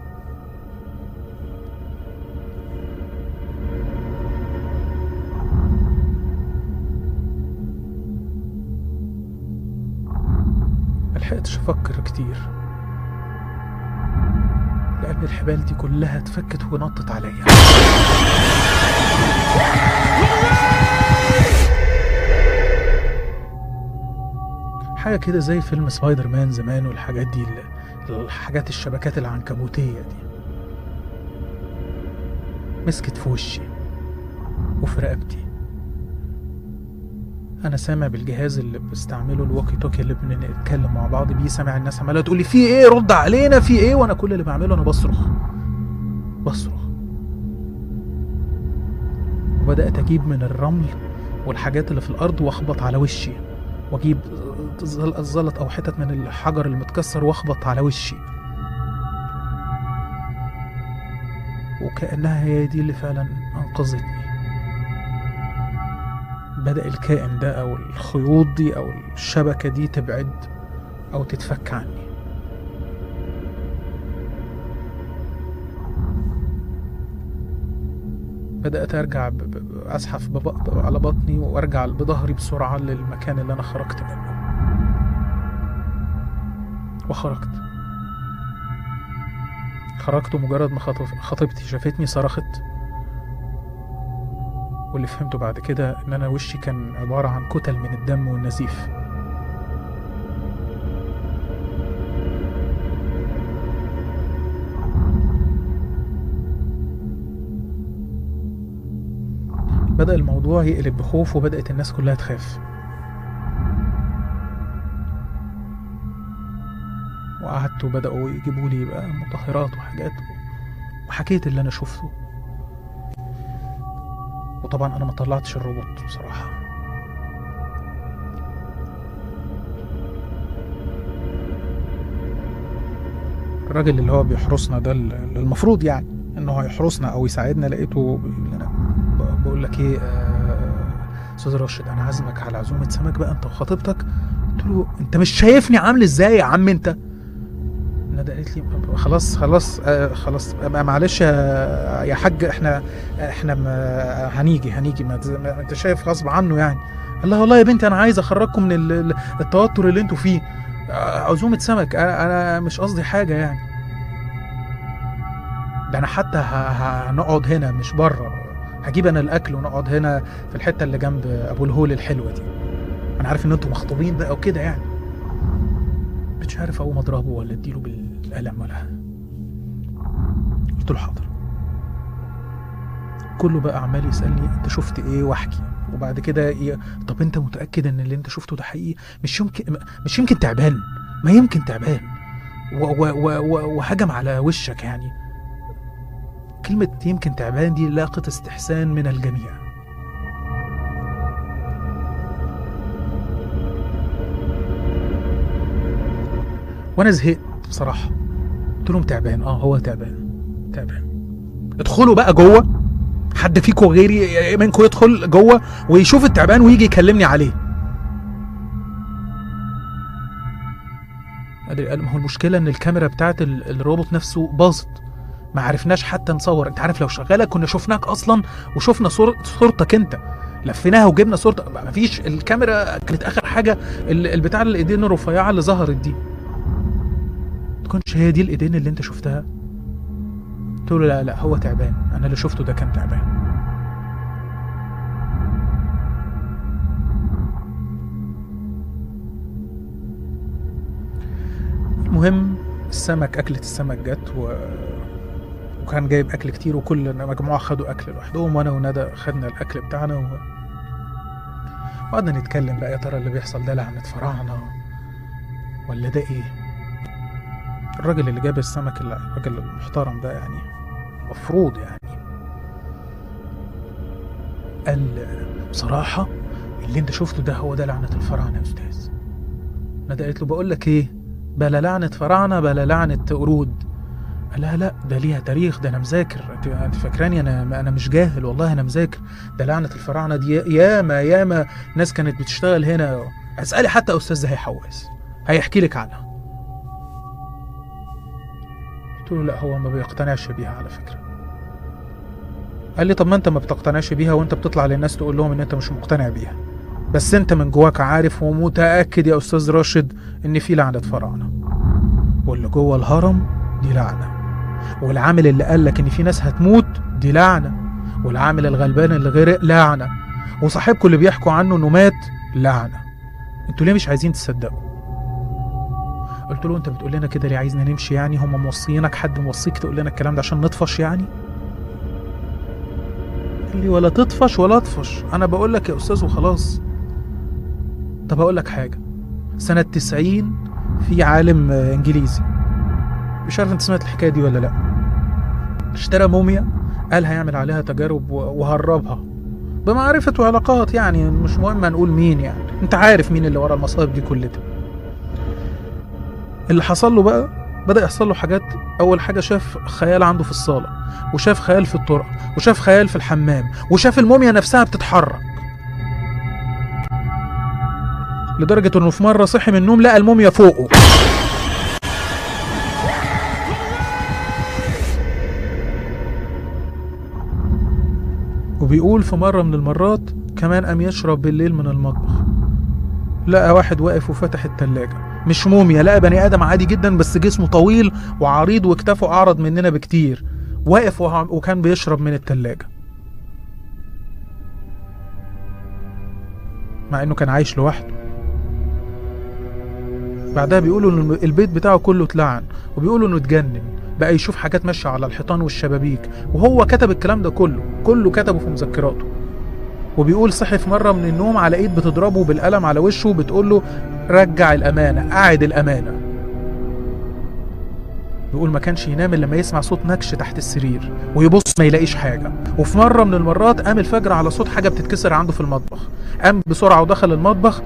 ملحقتش افكر كتير لان الحبال دي كلها اتفكت ونطت عليا حاجة كده زي فيلم سبايدر مان زمان والحاجات دي ال- الحاجات الشبكات العنكبوتية دي مسكت في وشي وفي رقبتي انا سامع بالجهاز اللي بستعمله الوكي توكي اللي بنتكلم مع بعض بيه سامع الناس عماله تقول لي في ايه رد علينا في ايه وانا كل اللي بعمله انا بصرخ بصرخ وبدات اجيب من الرمل والحاجات اللي في الارض واخبط على وشي واجيب زل- زلط او حتت من الحجر المتكسر واخبط على وشي وكانها هي دي اللي فعلا انقذتني بدأ الكائن ده أو الخيوط دي أو الشبكة دي تبعد أو تتفك عني بدأت أرجع ب- ب- أزحف بب- على بطني وأرجع بظهري بسرعة للمكان اللي أنا خرجت منه وخرجت خرجت ومجرد ما خطف- خطيبتي شافتني صرخت واللي فهمته بعد كده ان انا وشي كان عبارة عن كتل من الدم والنزيف بدأ الموضوع يقلب بخوف وبدأت الناس كلها تخاف وقعدت وبدأوا يجيبوا لي بقى مطهرات وحاجات وحكيت اللي أنا شفته وطبعا انا ما طلعتش الروبوت بصراحه الراجل اللي هو بيحرسنا ده اللي المفروض يعني انه هيحرسنا او يساعدنا لقيته بيقول لنا ب- بقول لك ايه آه، استاذ راشد انا عازمك على عزومه سمك بقى انت وخطيبتك قلت له انت مش شايفني عامل ازاي يا عم انت ندى قالت لي خلاص خلاص آه خلاص آه، معلش يا يا حاج احنا احنا ما هنيجي هنيجي ما, تز- ما انت شايف غصب عنه يعني قال لها والله يا بنتي انا عايز اخرجكم من ال- ال- التوتر اللي انتوا فيه آه، عزومه سمك انا انا مش قصدي حاجه يعني ده انا حتى ه- ه- هنقعد هنا مش بره هجيب انا الاكل ونقعد هنا في الحته اللي جنب ابو الهول الحلوه دي انا عارف ان انتوا مخطوبين بقى وكده يعني مش عارف اقوم اضربه ولا اديله بالقلم ولا قلت له حاضر كله بقى عمال يسالني انت شفت ايه واحكي وبعد كده إيه طب انت متاكد ان اللي انت شفته ده حقيقي مش يمكن مش يمكن تعبان ما يمكن تعبان و- و- و- و- وهجم على وشك يعني كلمة يمكن تعبان دي لاقت استحسان من الجميع وانا زهقت بصراحة قلت لهم تعبان اه هو تعبان تعبان ادخلوا بقى جوه حد فيكم غيري منكم يدخل جوه ويشوف التعبان ويجي يكلمني عليه أدري- قال ما هو المشكله ان الكاميرا بتاعت ال- الروبوت نفسه باظت ما عرفناش حتى نصور انت عارف لو شغاله كنا شفناك اصلا وشفنا صور صورتك انت لفيناها وجبنا صورتك ما فيش الكاميرا كانت اخر حاجه ال- البتاع الايدين الرفيعه اللي ظهرت دي تكونش هي دي الايدين اللي انت شفتها قلت له لا لا هو تعبان انا اللي شفته ده كان تعبان المهم السمك أكلة السمك جت و... وكان جايب أكل كتير وكل مجموعة خدوا أكل لوحدهم وأنا وندى خدنا الأكل بتاعنا و... وقعدنا نتكلم بقى يا ترى اللي بيحصل ده لعنة فراعنة ولا ده إيه الراجل اللي جاب السمك اللي- الراجل المحترم ده يعني مفروض يعني قال بصراحة اللي انت شفته ده هو ده لعنة الفراعنة يا أستاذ ندى قالت له بقول لك إيه بلا لعنة فراعنة بلا لعنة قرود قال لها لا ده ليها تاريخ ده انا مذاكر انت انت فاكراني انا انا مش جاهل والله انا مذاكر ده لعنة الفراعنة دي ياما ياما ناس كانت بتشتغل هنا اسألي حتى استاذ زهي حواس هيحكي لك عنها قلت له لا هو ما بيقتنعش بيها على فكرة قال لي طب ما انت ما بتقتنعش بيها وانت بتطلع للناس تقول لهم ان انت مش مقتنع بيها بس انت من جواك عارف ومتأكد يا استاذ راشد ان في لعنة فراعنة واللي جوه الهرم دي لعنة والعامل اللي قال لك ان في ناس هتموت دي لعنة والعامل الغلبان اللي غرق لعنة وصاحبكم اللي بيحكوا عنه انه مات لعنة انتوا ليه مش عايزين تصدقوا قلت له انت بتقول لنا كده ليه عايزنا نمشي يعني هم موصيينك حد موصيك تقول لنا الكلام ده عشان نطفش يعني قال لي ولا تطفش ولا اطفش انا بقول لك يا استاذ وخلاص طب اقول لك حاجه سنه 90 في عالم آه، انجليزي مش عارف انت سمعت الحكايه دي ولا لا اشترى موميا قال هيعمل عليها تجارب و- وهربها بمعرفة وعلاقات يعني مش مهم نقول مين يعني انت عارف مين اللي ورا المصايب دي كلها اللي حصل له بقى بدأ يحصل له حاجات أول حاجة شاف خيال عنده في الصالة وشاف خيال في الطرق وشاف خيال في الحمام وشاف الموميا نفسها بتتحرك لدرجة انه في مرة صحي من النوم لقى الموميا فوقه وبيقول في مرة من المرات كمان قام يشرب بالليل من المطبخ لقى واحد واقف وفتح التلاجة مش موميا لقى بني آدم عادي جدا بس جسمه طويل وعريض وكتافه أعرض مننا بكتير واقف وه- وكان بيشرب من التلاجة مع انه كان عايش لوحده بعدها بيقولوا ان البيت بتاعه كله اتلعن وبيقولوا انه اتجنن بقى يشوف حاجات ماشيه على الحيطان والشبابيك وهو كتب الكلام ده كله كله كتبه في مذكراته وبيقول صحي في مره من النوم على ايد بتضربه بالقلم على وشه بتقول له رجع الامانه قاعد الامانه بيقول ما كانش ينام الا لما يسمع صوت نكش تحت السرير ويبص ما يلاقيش حاجه وفي مره من المرات قام الفجر على صوت حاجه بتتكسر عنده في المطبخ قام بسرعه ودخل المطبخ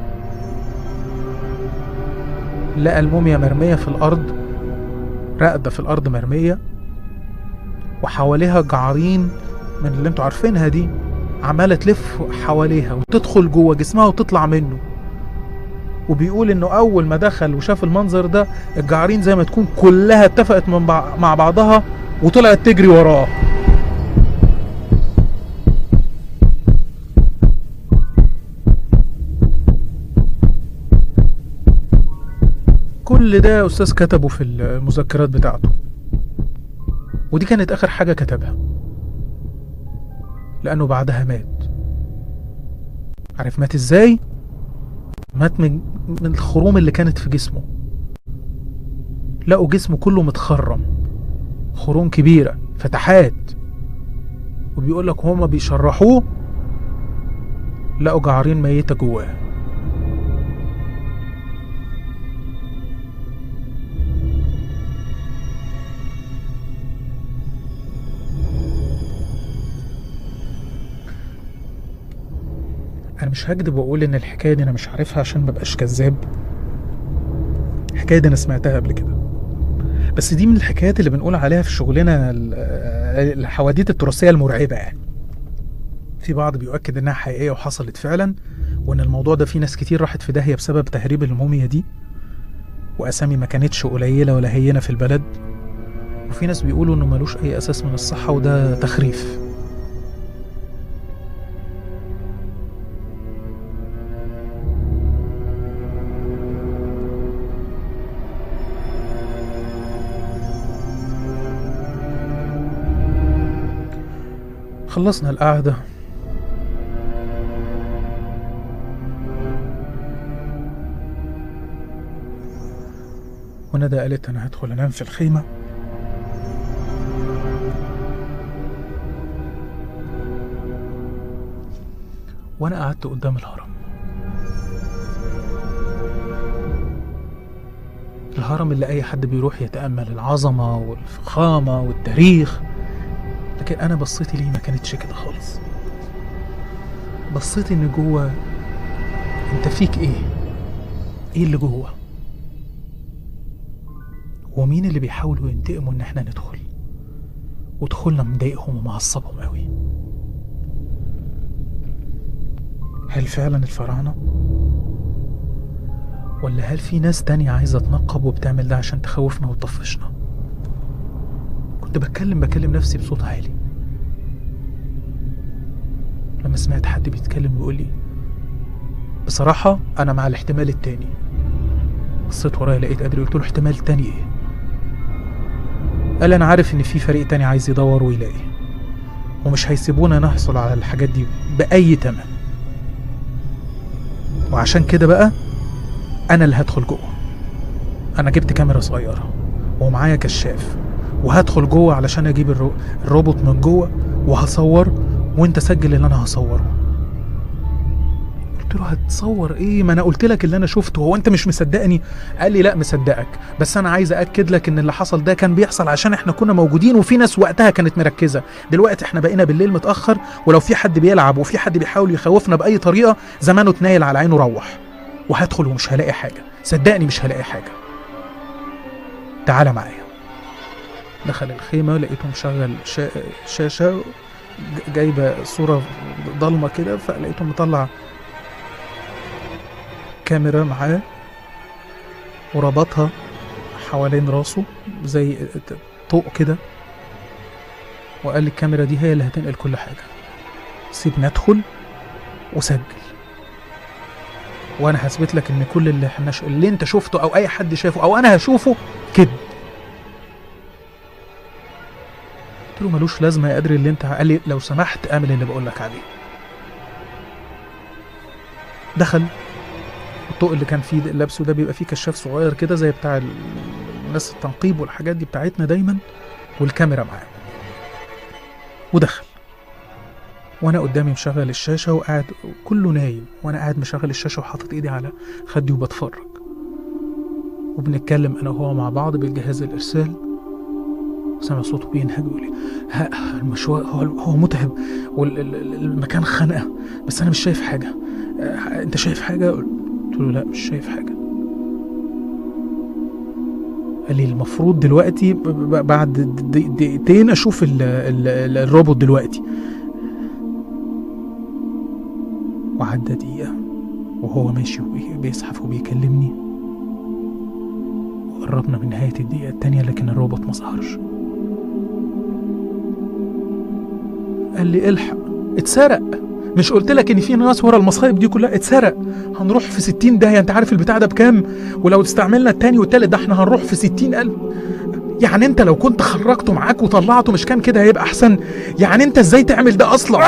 لقى الموميا مرميه في الارض راقده في الارض مرميه وحواليها جعارين من اللي انتوا عارفينها دي عماله تلف حواليها وتدخل جوه جسمها وتطلع منه وبيقول انه اول ما دخل وشاف المنظر ده الجعارين زي ما تكون كلها اتفقت من بع... مع بعضها وطلعت تجري وراه كل ده يا استاذ كتبه في المذكرات بتاعته ودي كانت اخر حاجه كتبها لانه بعدها مات عارف مات ازاي مات من من الخروم اللي كانت في جسمه لقوا جسمه كله متخرم خروم كبيره فتحات وبيقول لك هما بيشرحوه لقوا جعارين ميتة جواه انا مش هكدب واقول ان الحكايه دي انا مش عارفها عشان مبقاش كذاب الحكايه دي انا سمعتها قبل كده بس دي من الحكايات اللي بنقول عليها في شغلنا ال- الحواديت التراثيه المرعبه يعني في بعض بيؤكد انها حقيقيه وحصلت فعلا وان الموضوع ده في ناس كتير راحت في داهيه بسبب تهريب الموميا دي واسامي ما كانتش قليله ولا هينه في البلد وفي ناس بيقولوا انه ملوش اي اساس من الصحه وده تخريف خلصنا القعدة وندى قالت أنا هدخل أنام في الخيمة وأنا قعدت قدام الهرم الهرم اللي أي حد بيروح يتأمل العظمة والفخامة والتاريخ لكن انا بصيتي ليه ما كانتش كده خالص بصيت ان جوه انت فيك ايه ايه اللي جوه ومين اللي بيحاولوا ينتقموا ان احنا ندخل ودخولنا مضايقهم ومعصبهم قوي هل فعلا الفراعنة ولا هل في ناس تانية عايزة تنقب وبتعمل ده عشان تخوفنا وتطفشنا كنت بتكلم بكلم نفسي بصوت عالي لما سمعت حد بيتكلم بيقول لي بصراحة أنا مع الاحتمال التاني بصيت ورايا لقيت أدري قلت له احتمال تاني إيه قال أنا عارف إن في فريق تاني عايز يدور ويلاقي ومش هيسيبونا نحصل على الحاجات دي بأي تمن وعشان كده بقى أنا اللي هدخل جوه أنا جبت كاميرا صغيرة ومعايا كشاف وهدخل جوه علشان اجيب الرو... الروبوت من جوه وهصور وانت سجل اللي انا هصوره قلت له هتصور ايه ما انا قلت لك اللي انا شفته هو انت مش مصدقني قال لي لا مصدقك بس انا عايز اكد لك ان اللي حصل ده كان بيحصل عشان احنا كنا موجودين وفي ناس وقتها كانت مركزه دلوقتي احنا بقينا بالليل متاخر ولو في حد بيلعب وفي حد بيحاول يخوفنا باي طريقه زمانه اتنايل على عينه روح وهدخل ومش هلاقي حاجه صدقني مش هلاقي حاجه تعالى معايا دخل الخيمة لقيته مشغل شا... شاشة ج- جايبة صورة ضلمة كده فلقيته مطلع كاميرا معاه وربطها حوالين راسه زي ت- طوق كده وقال لي الكاميرا دي هي اللي هتنقل كل حاجة سيبني ادخل وسجل وانا هثبت لك ان كل اللي احنا ش... اللي انت شفته او اي حد شافه او انا هشوفه كده قلت له ملوش لازمه يا ادري اللي انت قال لي لو سمحت اعمل اللي بقول لك عليه دخل الطوق اللي كان فيه لابسه ده بيبقى فيه كشاف صغير كده زي بتاع ال- الناس التنقيب والحاجات دي بتاعتنا دايما والكاميرا معاه ودخل وانا قدامي مشغل الشاشه وقاعد كله نايم وانا قاعد مشغل الشاشه وحاطط ايدي على خدي وبتفرج وبنتكلم انا وهو مع بعض بالجهاز الارسال سامع صوته بينهج ويقول لي ها المشوار هو هو متعب والمكان خانقه بس انا مش شايف حاجه آه، انت شايف حاجه قلت له لا مش شايف حاجه قال لي المفروض دلوقتي ب- ب- بعد د- د- دقيقتين اشوف ال ال ال الروبوت دلوقتي وعدى دقيقه وهو ماشي وبيزحف وبيكلمني وقربنا من نهاية الدقيقة التانية لكن الروبوت ما ظهرش قال لي الحق اتسرق مش قلت لك ان في ناس ورا المصايب دي كلها اتسرق هنروح في ستين داهية انت عارف البتاع ده بكام ولو استعملنا التاني والتالت ده احنا هنروح في ستين الف يعني انت لو كنت خرجته معاك وطلعته مش كان كده هيبقى احسن يعني انت ازاي تعمل ده اصلا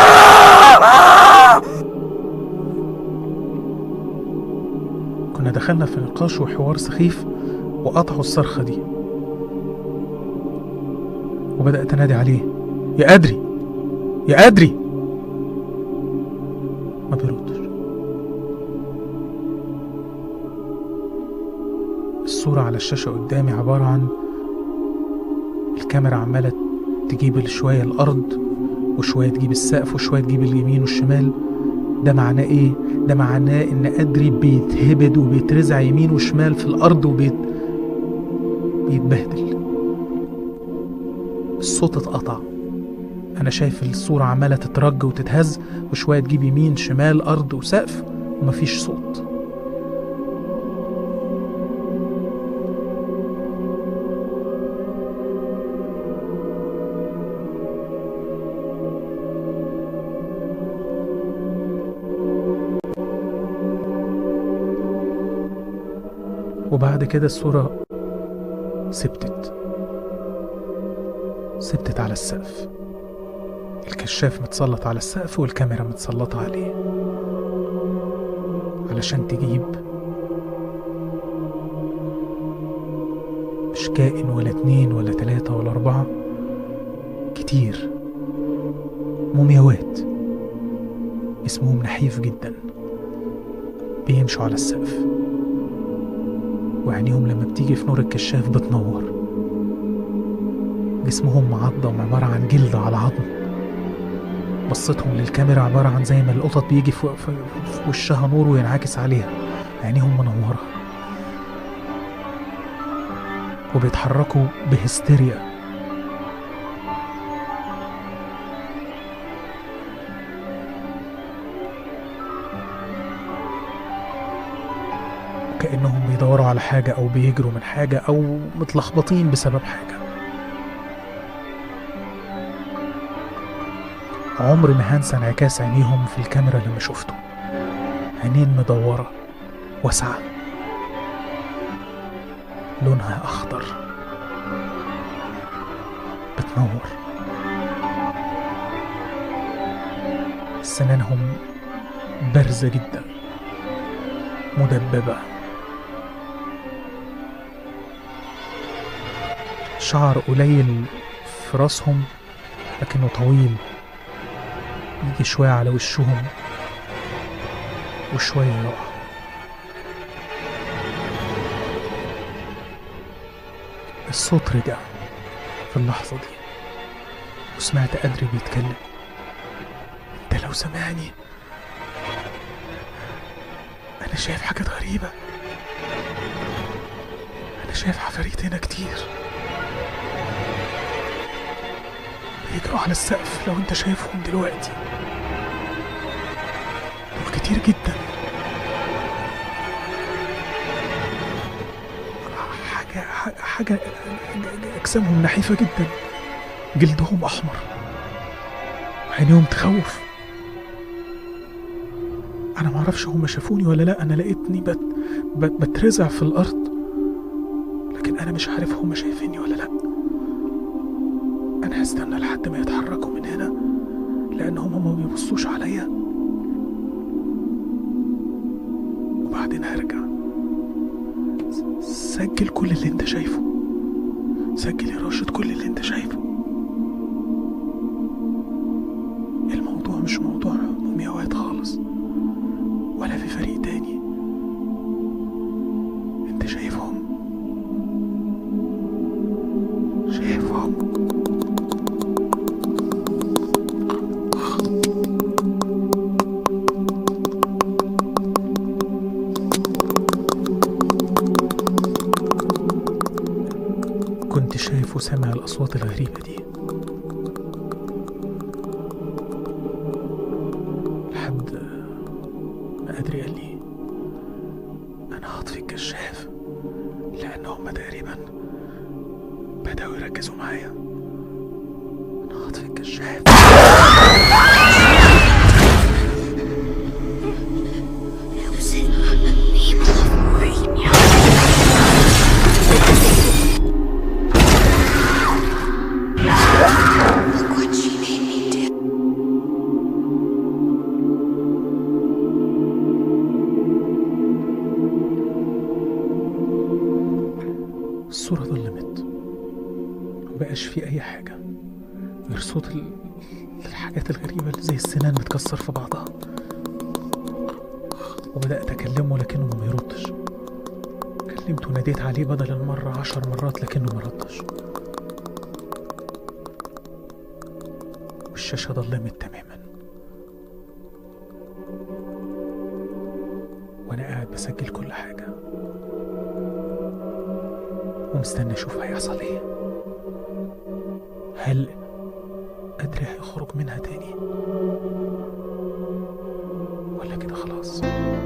كنا دخلنا في نقاش وحوار سخيف وقطعوا الصرخة دي وبدأت أنادي عليه يا أدري يا أدري ما بيردش الصورة على الشاشة قدامي عبارة عن الكاميرا عمالة تجيب شوية الأرض وشوية تجيب السقف وشوية تجيب اليمين والشمال ده معناه إيه؟ ده معناه إن أدري بيتهبد وبيترزع يمين وشمال في الأرض وبيت بيتبهدل الصوت اتقطع أنا شايف الصورة عمالة تترج وتتهز وشوية تجيب يمين شمال أرض وسقف ومفيش صوت وبعد كده الصورة سبتت سبتت على السقف الكشاف متسلط على السقف والكاميرا متسلطة عليه علشان تجيب مش كائن ولا اتنين ولا تلاتة ولا أربعة كتير مومياوات اسمهم نحيف جدا بيمشوا على السقف وعينيهم لما بتيجي في نور الكشاف بتنور جسمهم معضم عبارة عن جلد على عظم بصتهم للكاميرا عبارة عن زي ما القطط بيجي في, في, في وشها نور وينعكس عليها عينيهم منورة وبيتحركوا بهستيريا كأنهم بيدوروا على حاجة أو بيجروا من حاجة أو متلخبطين بسبب حاجة عمري ما هنسى انعكاس عينيهم في الكاميرا لما شفته عينين مدورة واسعة لونها أخضر بتنور سنانهم بارزة جدا مدببة شعر قليل في راسهم لكنه طويل يجي شوية على وشهم وشوية يقع الصوت رجع في اللحظة دي وسمعت أدري بيتكلم انت لو سمعني أنا شايف حاجات غريبة أنا شايف عفاريت هنا كتير بيجروا على السقف لو انت شايفهم دلوقتي دول كتير جدا حاجة حاجة, حاجة أجسامهم نحيفة جدا جلدهم أحمر عينيهم تخوف أنا معرفش هم شافوني ولا لأ أنا لقيتني بت بت بترزع في الأرض لكن أنا مش عارف هم شايفيني ولا لأ أنا هستنى لحد ما يتحركوا من هنا لأن هما ما بيبصوش عليا وبعدين هرجع س- سجل كل اللي انت شايفه سجل يا راشد كل اللي انت شايفه الموضوع مش موضوع مومياوات خالص ولا في فريق تاني انت شايفهم شايفهم كنت شايف وسامع الأصوات الغريبة دي لحد ما أدري قال لي أنا هطفي الكشاف لأن هما تقريبا بدأوا يركزوا معايا أنا هطفي الكشاف الصورة ظلمت مبقاش في أي حاجة غير صوت ال- الحاجات الغريبة اللي زي السنان بتكسر في بعضها وبدأت أكلمه لكنه ما بيردش كلمته وناديت عليه بدل المرة عشر مرات لكنه ما ردش والشاشة ضلمت تماما وأنا قاعد بسجل كل حاجة ومستني أشوف هيحصل إيه هل أدري هيخرج منها تاني ولا كده خلاص